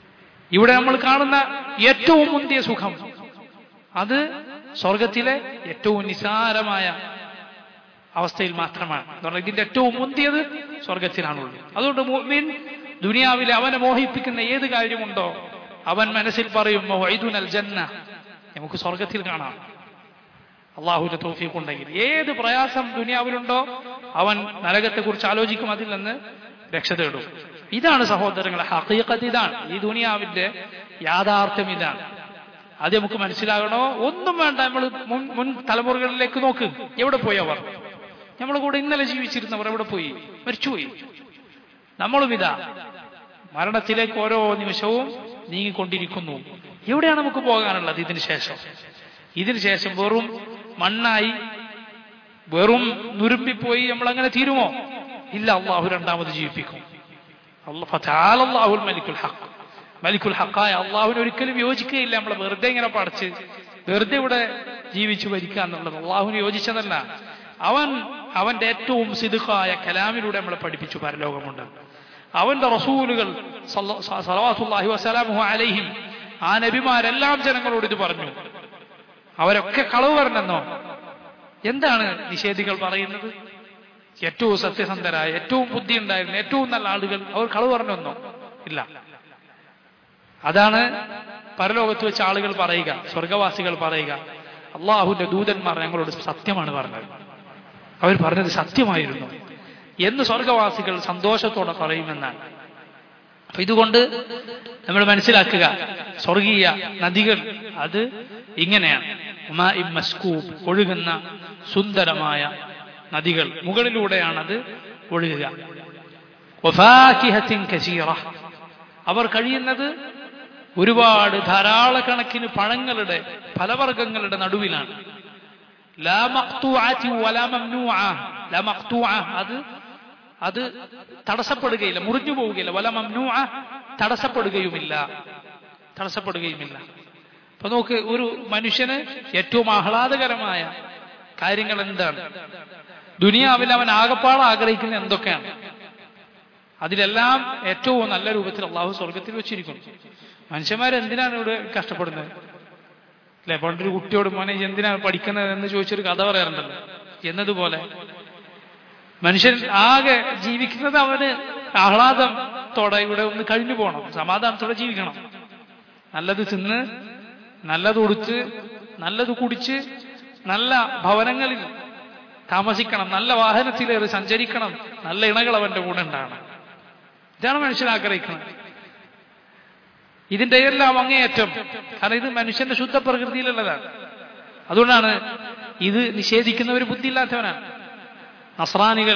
ഇവിടെ നമ്മൾ കാണുന്ന ഏറ്റവും മുന്തിയ സുഖം അത് സ്വർഗത്തിലെ ഏറ്റവും നിസാരമായ അവസ്ഥയിൽ മാത്രമാണ് എന്ന് പറഞ്ഞാൽ ഇതിന്റെ ഏറ്റവും മുന്തിയത് സ്വർഗത്തിലാണുള്ളത് അതുകൊണ്ട് മുഅ്മിൻ ദുനിയാവിൽ അവനെ മോഹിപ്പിക്കുന്ന ഏത് കാര്യമുണ്ടോ അവൻ മനസ്സിൽ പറയും വൈദുൻ അൽ ജന്ന നമുക്ക് സ്വർഗത്തിൽ കാണാം അള്ളാഹുവിന്റെ തോഫീഖ് ഉണ്ടെങ്കിൽ ഏത് പ്രയാസം ദുനിയാവിലുണ്ടോ അവൻ നരകത്തെക്കുറിച്ച് ആലോചിക്കും അതിൽ നിന്ന് രക്ഷ തേടും ഇതാണ് സഹോദരങ്ങളെ ഹക്കീക്കത്ത് ഇതാണ് ഈ ദുനിയാവിന്റെ യാഥാർത്ഥ്യം ഇതാണ് അത് നമുക്ക് മനസ്സിലാകണോ ഒന്നും വേണ്ട നമ്മൾ മുൻ മുൻ തലമുറകളിലേക്ക് നോക്ക് എവിടെ പോയി അവർ നമ്മളെ കൂടെ ഇന്നലെ ജീവിച്ചിരുന്നവർ എവിടെ പോയി മരിച്ചുപോയി നമ്മളും ഇതാ മരണത്തിലേക്ക് ഓരോ നിമിഷവും നീങ്ങിക്കൊണ്ടിരിക്കുന്നു എവിടെയാണ് നമുക്ക് പോകാനുള്ളത് ഇതിന് ശേഷം ഇതിന് ശേഷം വെറും മണ്ണായി വെറും നുരുമ്പിപ്പോയി നമ്മൾ അങ്ങനെ തീരുമോ ഇല്ല അള്ളാഹു രണ്ടാമത് ജീവിപ്പിക്കും അള്ളാഹുൽ മലിക്കുൽ ഹക്ക് മലിക്കുൽ ഹക്കായ അള്ളാഹുവിന് ഒരിക്കലും യോജിക്കുകയില്ല നമ്മളെ വെറുതെ ഇങ്ങനെ പഠിച്ച് വെറുതെ ഇവിടെ ജീവിച്ചു ഭരിക്കുക എന്നുള്ളത് അള്ളാഹുവിന് യോജിച്ചതല്ല അവൻ അവന്റെ ഏറ്റവും സിദുക്കായ കലാമിലൂടെ നമ്മളെ പഠിപ്പിച്ചു പരലോകമുണ്ട് അവന്റെ റസൂലുകൾ സലവാസുല്ലാഹി വസ്സലാമുഹു അലൈഹിം ആ നബിമാരെല്ലാം ജനങ്ങളോട് ഇത് പറഞ്ഞു അവരൊക്കെ കളവ് പറഞ്ഞെന്നോ എന്താണ് നിഷേധികൾ പറയുന്നത് ഏറ്റവും സത്യസന്ധരായ ഏറ്റവും ബുദ്ധി ഉണ്ടായിരുന്ന ഏറ്റവും നല്ല ആളുകൾ അവർ കളവ് പറഞ്ഞെന്നോ ഇല്ല അതാണ് പരലോകത്ത് വെച്ച് ആളുകൾ പറയുക സ്വർഗവാസികൾ പറയുക അള്ളാഹുവിന്റെ ദൂതന്മാർ ഞങ്ങളോട് സത്യമാണ് പറഞ്ഞത് അവർ പറഞ്ഞത് സത്യമായിരുന്നു എന്ന് സ്വർഗവാസികൾ സന്തോഷത്തോടെ പറയുമെന്നാണ് അപ്പൊ ഇതുകൊണ്ട് നമ്മൾ മനസ്സിലാക്കുക സ്വർഗീയ നദികൾ അത് ഇങ്ങനെയാണ് മസ്കൂബ് ഒഴുകുന്ന സുന്ദരമായ നദികൾ മുകളിലൂടെയാണത് ഒഴുകുക അവർ കഴിയുന്നത് ഒരുപാട് ധാരാളക്കണക്കിന് പഴങ്ങളുടെ ഫലവർഗങ്ങളുടെ നടുവിലാണ് അത് അത് തടസ്സപ്പെടുകയില്ല മുറിഞ്ഞു പോവുകയില്ല വല മംനൂ തടസ്സപ്പെടുകയുമില്ല തടസ്സപ്പെടുകയുമില്ല അപ്പൊ നോക്ക് ഒരു മനുഷ്യന് ഏറ്റവും ആഹ്ലാദകരമായ കാര്യങ്ങൾ എന്താണ് ദുനിയാവിൽ അവൻ ആകപ്പാട് ആഗ്രഹിക്കുന്ന എന്തൊക്കെയാണ് അതിലെല്ലാം ഏറ്റവും നല്ല രൂപത്തിൽ അള്ളാഹു സ്വർഗത്തിൽ വെച്ചിരിക്കുന്നു മനുഷ്യന്മാരെന്തിനാണ് ഇവിടെ കഷ്ടപ്പെടുന്നത് അല്ലെ പണ്ടൊരു കുട്ടിയോട് മോനെ എന്തിനാണ് പഠിക്കുന്നത് എന്ന് ചോദിച്ചൊരു കഥ പറയാറുണ്ടല്ലോ എന്നതുപോലെ മനുഷ്യൻ ആകെ ജീവിക്കുന്നത് അവന് ആഹ്ലാദത്തോടെ ഇവിടെ ഒന്ന് കഴിഞ്ഞു പോകണം സമാധാനത്തോടെ ജീവിക്കണം നല്ലത് തിന്ന് നല്ലത് ഉടുത്ത് നല്ലത് കുടിച്ച് നല്ല ഭവനങ്ങളിൽ താമസിക്കണം നല്ല വാഹനത്തിലേറി സഞ്ചരിക്കണം നല്ല ഇണകൾ അവന്റെ കൂടെ ഉണ്ടാകണം ഇതാണ് മനുഷ്യൻ ആഗ്രഹിക്കുന്നത് ഇതിന്റെ എല്ലാം അങ്ങേയറ്റം കാരണം ഇത് മനുഷ്യന്റെ ശുദ്ധ പ്രകൃതിയിലുള്ളതാണ് അതുകൊണ്ടാണ് ഇത് നിഷേധിക്കുന്നവർ ബുദ്ധിയില്ലാത്തവനാണ് നസ്രാനികൾ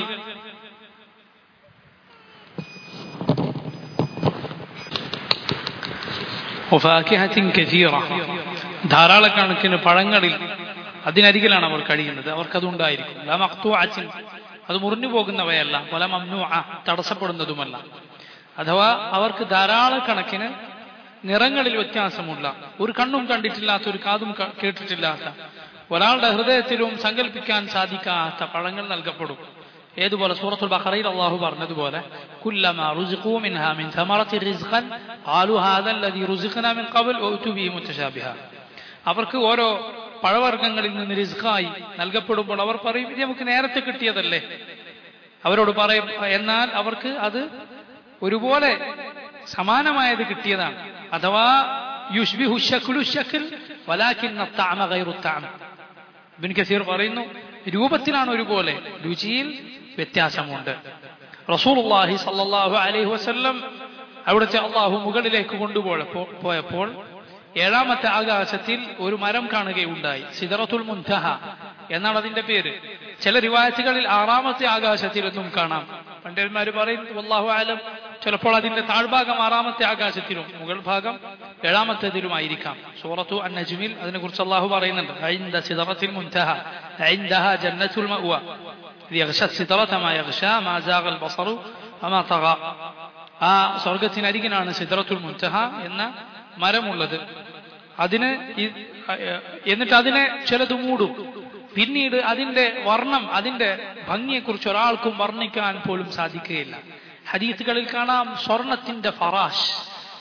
ധാരാളക്കണക്കിന് പഴങ്ങളിൽ അതിനരികിലാണ് അവർ കഴിയുന്നത് അവർക്കതുണ്ടായിരിക്കും അത് മുറിഞ്ഞു പോകുന്നവയല്ല പല മമ്നു തടസ്സപ്പെടുന്നതുമല്ല അഥവാ അവർക്ക് ധാരാളക്കണക്കിന് നിറങ്ങളിൽ വ്യത്യാസമുള്ള ഒരു കണ്ണും കണ്ടിട്ടില്ലാത്ത ഒരു കാതും കേട്ടിട്ടില്ലാത്ത ഒരാളുടെ ഹൃദയത്തിലും സങ്കല്പിക്കാൻ സാധിക്കാത്ത പഴങ്ങൾ നൽകപ്പെടും ഏതുപോലെ സൂറത്തുൽ ബഖറയിൽ അള്ളാഹു പറഞ്ഞതുപോലെ കുല്ലമ റുസിഖു മിൻഹാ മിൻ ഥമറത്തി റിസ്ഖൻ ഖാലു ഹാദാ അല്ലദീ റുസിഖ്നാ മിൻ ഖബൽ വഅതു ബിഹി മുതശാബിഹ അവർക്ക് ഓരോ പഴവർഗ്ഗങ്ങളിൽ നിന്ന് റിസ്ഖായി നൽകപ്പെടുമ്പോൾ അവർ പറയും ഇത് നമുക്ക് നേരത്തെ കിട്ടിയതല്ലേ അവരോട് പറയും എന്നാൽ അവർക്ക് അത് ഒരുപോലെ സമാനമായത് കിട്ടിയതാണ് അഥവാ യുഷ്ബിഹു ശക്ലു ശക്ൽ വലാകിന്ന തഅമ ഗൈറു തഅമ ഇബ്ൻ കസീർ പറയുന്നു രൂപത്തിലാണ് ഒരുപോലെ രുചിയിൽ വ്യത്യാസമുണ്ട് റസൂലുള്ളാഹി സല്ലല്ലാഹു അലൈഹി വസല്ലം അവിടുത്തെ അള്ളാഹു മുകളിലേക്ക് കൊണ്ടുപോയപ്പോൾ പോയപ്പോൾ ഏഴാമത്തെ ആകാശത്തിൽ ഒരു മരം കാണുകയുണ്ടായി സിദറത്തുൽ മുൻതഹ എന്നാണ് അതിന്റെ പേര് ചില റിവായത്തുകളിൽ ആറാമത്തെ ആകാശത്തിൽ എന്നും കാണാം പണ്ഡിതന്മാർ പറയും അള്ളാഹു ആലം ചിലപ്പോൾ അതിന്റെ താഴ്ഭാഗം ആറാമത്തെ ആകാശത്തിലും മുകൾ ഭാഗം ഏഴാമത്തേതിലുമായിരിക്കാം സൂറത്തു അൻ നജ്മിൽ അതിനെ കുറിച്ച് അള്ളാഹു പറയുന്നുണ്ട് ഐന്ദ സിദറത്തിൽ മുൻതഹ ഐന്ദഹ ജന്നത്തുൽ മഅവ يغشى السترة ما يغشى ما زاغ البصر وما طغى ആ സ്വർഗത്തിനരികിനാണ് സിദ്റത്തുൽ മുൻതഹ എന്ന മരമുള്ളത് അതിന് എന്നിട്ട് അതിനെ ചിലത് മൂടും പിന്നീട് അതിന്റെ വർണ്ണം അതിന്റെ ഭംഗിയെക്കുറിച്ച് ഒരാൾക്കും വർണ്ണിക്കാൻ പോലും സാധിക്കുകയില്ല ഹദീസുകളിൽ കാണാം സ്വർണത്തിന്റെ ഫറാഷ്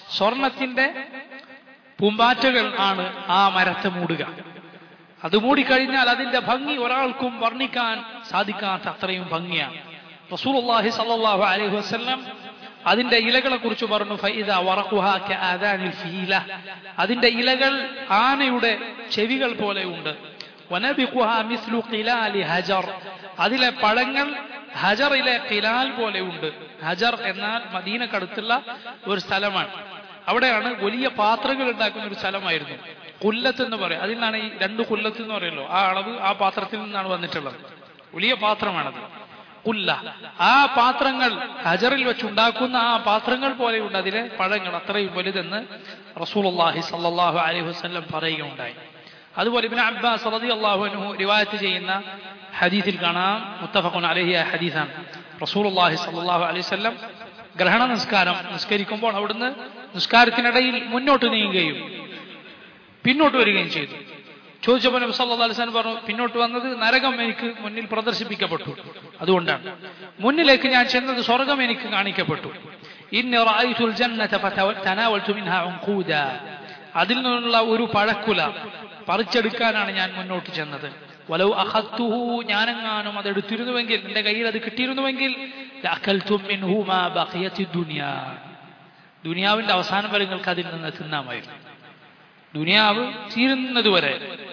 സ്വർണത്തിന്റെ പൂമ്പാറ്റകൾ ആണ് ആ മരത്തെ മൂടുക അത് മൂടിക്കഴിഞ്ഞാൽ അതിന്റെ ഭംഗി ഒരാൾക്കും വർണ്ണിക്കാൻ സാധിക്കാത്ത അത്രയും ഭംഗിയാണ് റസൂലുള്ളാഹി സല്ലല്ലാഹു അലൈഹി വസല്ലം അതിന്റെ ഇലകളെ കുറിച്ച് പറഞ്ഞു ഫൈദ വറഖുഹാ കആദാനിൽ ഫീല അതിന്റെ ഇലകൾ ആനയുടെ ചെവികൾ പോലെ ഉണ്ട് വനബിഖുഹാ മിസ്ലു ഖിലാലി ഹജർ അതിലെ പഴങ്ങൾ ഹജറിലെ ഖിലാൽ പോലെ ഉണ്ട് ഹജർ എന്നാൽ മദീനക്കടുത്തുള്ള ഒരു സ്ഥലമാണ് അവിടെയാണ് വലിയ പാത്രങ്ങൾ ഉണ്ടാക്കുന്ന ഒരു സ്ഥലമായിരുന്നു കുല്ലത്ത് എന്ന് പറയും അതിൽ നിന്നാണ് ഈ രണ്ട് കുല്ലത്ത് എന്ന് പറയുമല്ലോ ആ അളവ് ആ പാത്രത്തിൽ നിന്നാണ് വന്നിട്ടുള്ളത് വലിയ പാത്രമാണത് കുല്ല ആ പാത്രങ്ങൾ ഹജറിൽ വെച്ചുണ്ടാക്കുന്ന ആ പാത്രങ്ങൾ പോലെയുണ്ട് അതിലെ പഴങ്ങൾ അത്രയും വലുതെന്ന് റസൂലുള്ളാഹി സല്ലല്ലാഹു അലൈഹി വസല്ലം പറയുകയുണ്ടായി അതുപോലെ ഇബ്നു അബ്ബാസ് റളിയല്ലാഹു അൻഹു റിവായത്ത് ചെയ്യുന്ന ഹദീസിൽ കാണാം മുത്തഫഖുൻ അലൈഹി ആ ഹദീസാണ് റസൂലുള്ളാഹി സല്ലല്ലാഹു അലൈഹി വസല്ലം ഗ്രഹണ നിസ്കാരം നിസ്കരിക്കുമ്പോൾ അവിടുന്ന് നിസ്കാരത്തിനിടയിൽ മുന്നോട്ട് നീങ്ങുകയും പിന്നോട്ട് വരികയും ചെയ്തു ചോദിച്ചപ്പോൾ നബി സല്ലല്ലാഹു അലൈഹി വസല്ലം പറഞ്ഞു പിന്നോട്ട് വന്നത് നരകം എനിക്ക് മുന്നിൽ പ്രദർശിപ്പിക്കപ്പെട്ടു അതുകൊണ്ടാണ് മുന്നിലേക്ക് ഞാൻ ചെന്നത് സ്വർഗം എനിക്ക് കാണിക്കപ്പെട്ടു ഇന്നി റഅയ്തുൽ ജന്നത ഫതനാവൽതു മിൻഹാ ഉൻഖൂദ അതിൽ നിന്നുള്ള ഒരു പഴക്കുല പറിച്ചെടുക്കാനാണ് ഞാൻ മുന്നോട്ട് ചെന്നത് വലൗ അഖത്തുഹു ഞാനെങ്ങാനും അത് എടുത്തിരുന്നുവെങ്കിൽ എന്റെ കയ്യിൽ അത് കിട്ടിയിരുന്നുവെങ്കിൽ ലഅകൽതു മിൻഹു മാ ബഖിയത്തി ദുനിയ ദുനിയാവിന്റെ അവസാനം വരെ നിങ്ങൾക്ക് അതിൽ നിന്ന് തിന്നാമായിരുന്നു ദുനിയാവ് തീരുന്നതുവരെ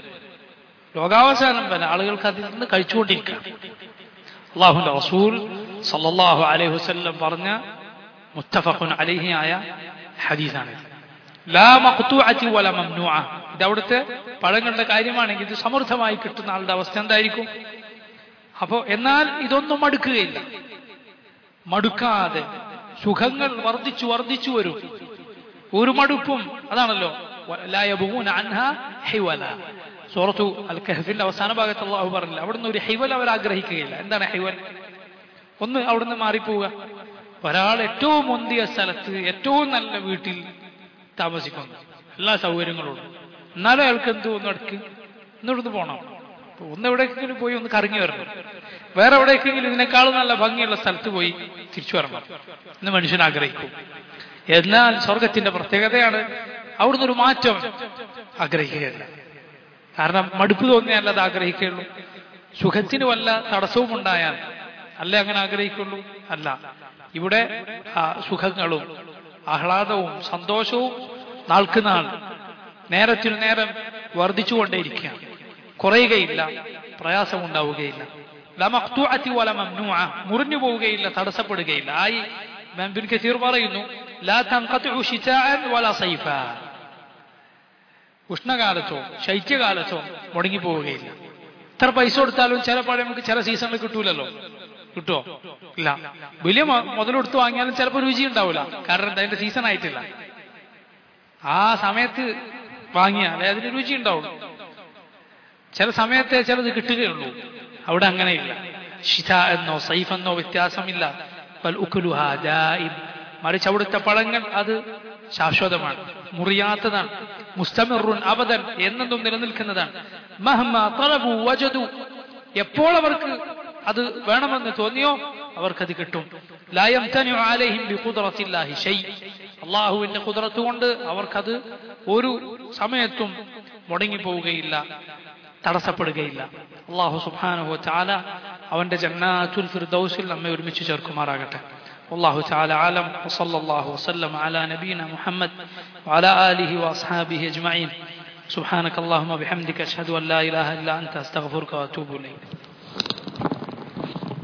ലോകാവസാനം വരെ ആളുകൾക്ക് അതിൽ നിന്ന് കഴിച്ചുകൊണ്ടിരിക്കുക അള്ളാഹുന്റെ റസൂൽ സല്ലല്ലാഹു അലൈഹി വസല്ലം പറഞ്ഞ മുത്തഫഖുൻ അലൈഹി ആയ ഹദീസാണ് ലാ മഖ്തൂഅത്തി വല മംനൂഅ ഇത് അവിടുത്തെ പഴങ്ങളുടെ കാര്യമാണെങ്കിൽ ഇത് സമൃദ്ധമായി കിട്ടുന്ന ആളുടെ അവസ്ഥ എന്തായിരിക്കും അപ്പോ എന്നാൽ ഇതൊന്നും മടുക്കുകയില്ല മടുക്കാതെ സുഖങ്ങൾ വർദ്ധിച്ചു വർദ്ധിച്ചു വരും ഒരു മടുപ്പും അതാണല്ലോ ലാ യബ്ഗൂന അൻഹാ ഹിവല സൂറത്തു അൽ കഹഫിന്റെ അവസാന ഭാഗത്ത് അള്ളാഹു പറഞ്ഞില്ല അവിടുന്ന് ഒരു ഹൈവൽ അവർ ആഗ്രഹിക്കുകയില്ല എന്താണ് ഹൈവൽ ഒന്ന് അവിടുന്ന് മാറിപ്പോവുക ഒരാൾ ഏറ്റവും മുന്തിയ സ്ഥലത്ത് ഏറ്റവും നല്ല വീട്ടിൽ താമസിക്കുന്നു എല്ലാ സൗകര്യങ്ങളും എന്നാലും അയാൾക്ക് എന്ത് ഒന്ന് അടുക്ക് ഇന്നിവിടുന്ന് പോകണം അപ്പൊ ഒന്ന് എവിടേക്കെങ്കിലും പോയി ഒന്ന് കറങ്ങി വരണം വേറെ എവിടേക്കെങ്കിലും ഇതിനേക്കാളും നല്ല ഭംഗിയുള്ള സ്ഥലത്ത് പോയി തിരിച്ചു വരണം എന്ന് മനുഷ്യൻ ആഗ്രഹിക്കും എന്നാൽ സ്വർഗത്തിന്റെ പ്രത്യേകതയാണ് അവിടുന്ന് ഒരു മാറ്റം ആഗ്രഹിക്കുകയല്ല കാരണം മടുപ്പ് തോന്നിയാൽ അത് ആഗ്രഹിക്കുകയുള്ളൂ സുഖത്തിന് വല്ല തടസ്സവും ഉണ്ടായാൽ അല്ലേ അങ്ങനെ ആഗ്രഹിക്കുള്ളൂ അല്ല ഇവിടെ ആ സുഖങ്ങളും ആഹ്ലാദവും സന്തോഷവും നാൾക്ക് നാൾ നേരത്തിനു നേരം വർദ്ധിച്ചുകൊണ്ടേയിരിക്കുകയാണ് കുറയുകയില്ല പ്രയാസമുണ്ടാവുകയില്ല മുറിഞ്ഞു പോവുകയില്ല തടസ്സപ്പെടുകയില്ല ആയി ബിൻ കസീർ പറയുന്നു ലാ തൻഖത്ഉ ശിതാഅൻ വലാ സൈഫാ ഉഷ്ണകാലത്തോ ശൈത്യകാലത്തോ മുടങ്ങി പോവുകയില്ല എത്ര പൈസ കൊടുത്താലും ചില പഴം നമുക്ക് ചില സീസണിൽ കിട്ടൂലല്ലോ കിട്ടുമോ ഇല്ല വലിയ മുതലെടുത്ത് വാങ്ങിയാലും ചിലപ്പോൾ രുചി ഉണ്ടാവില്ല കാരണം അതിന്റെ സീസൺ ആയിട്ടില്ല ആ സമയത്ത് വാങ്ങിയാൽ അതിന് രുചി ഉണ്ടാവും ചില സമയത്തെ ചിലത് കിട്ടുകയുള്ളൂ അവിടെ അങ്ങനെയില്ല ഷിത എന്നോ സൈഫ് എന്നോ വ്യത്യാസമില്ല മറിച്ച് അവിടുത്തെ പഴങ്ങൾ അത് ശാശ്വതമാണ് മുറിയാത്തതാണ് മുസ്തമിറുൻ അബദൻ എന്നെന്നും നിലനിൽക്കുന്നതാണ് മഹ്മ തലബു വജദു എപ്പോൾ അവർക്ക് അത് വേണമെന്ന് തോന്നിയോ അവർക്കത് കിട്ടും ലായം ആലഹിം ബിഖുദ്റത്തില്ലാഹി ഷൈ അള്ളാഹുവിന്റെ കുതിരത്ത് കൊണ്ട് അവർക്കത് ഒരു സമയത്തും മുടങ്ങിപ്പോവുകയില്ല തടസ്സപ്പെടുകയില്ല അള്ളാഹു സുബാനുഹു ചാല അവന്റെ ജന്നാത്തുൽ ഫിർദൌസിൽ നമ്മെ ഒരുമിച്ച് ചേർക്കുമാറാകട്ടെ والله تعالى أعلم وصلى الله وسلم على نبينا محمد وعلى آله وأصحابه أجمعين سبحانك اللهم وبحمدك أشهد أن لا إله إلا أنت أستغفرك وأتوب إليك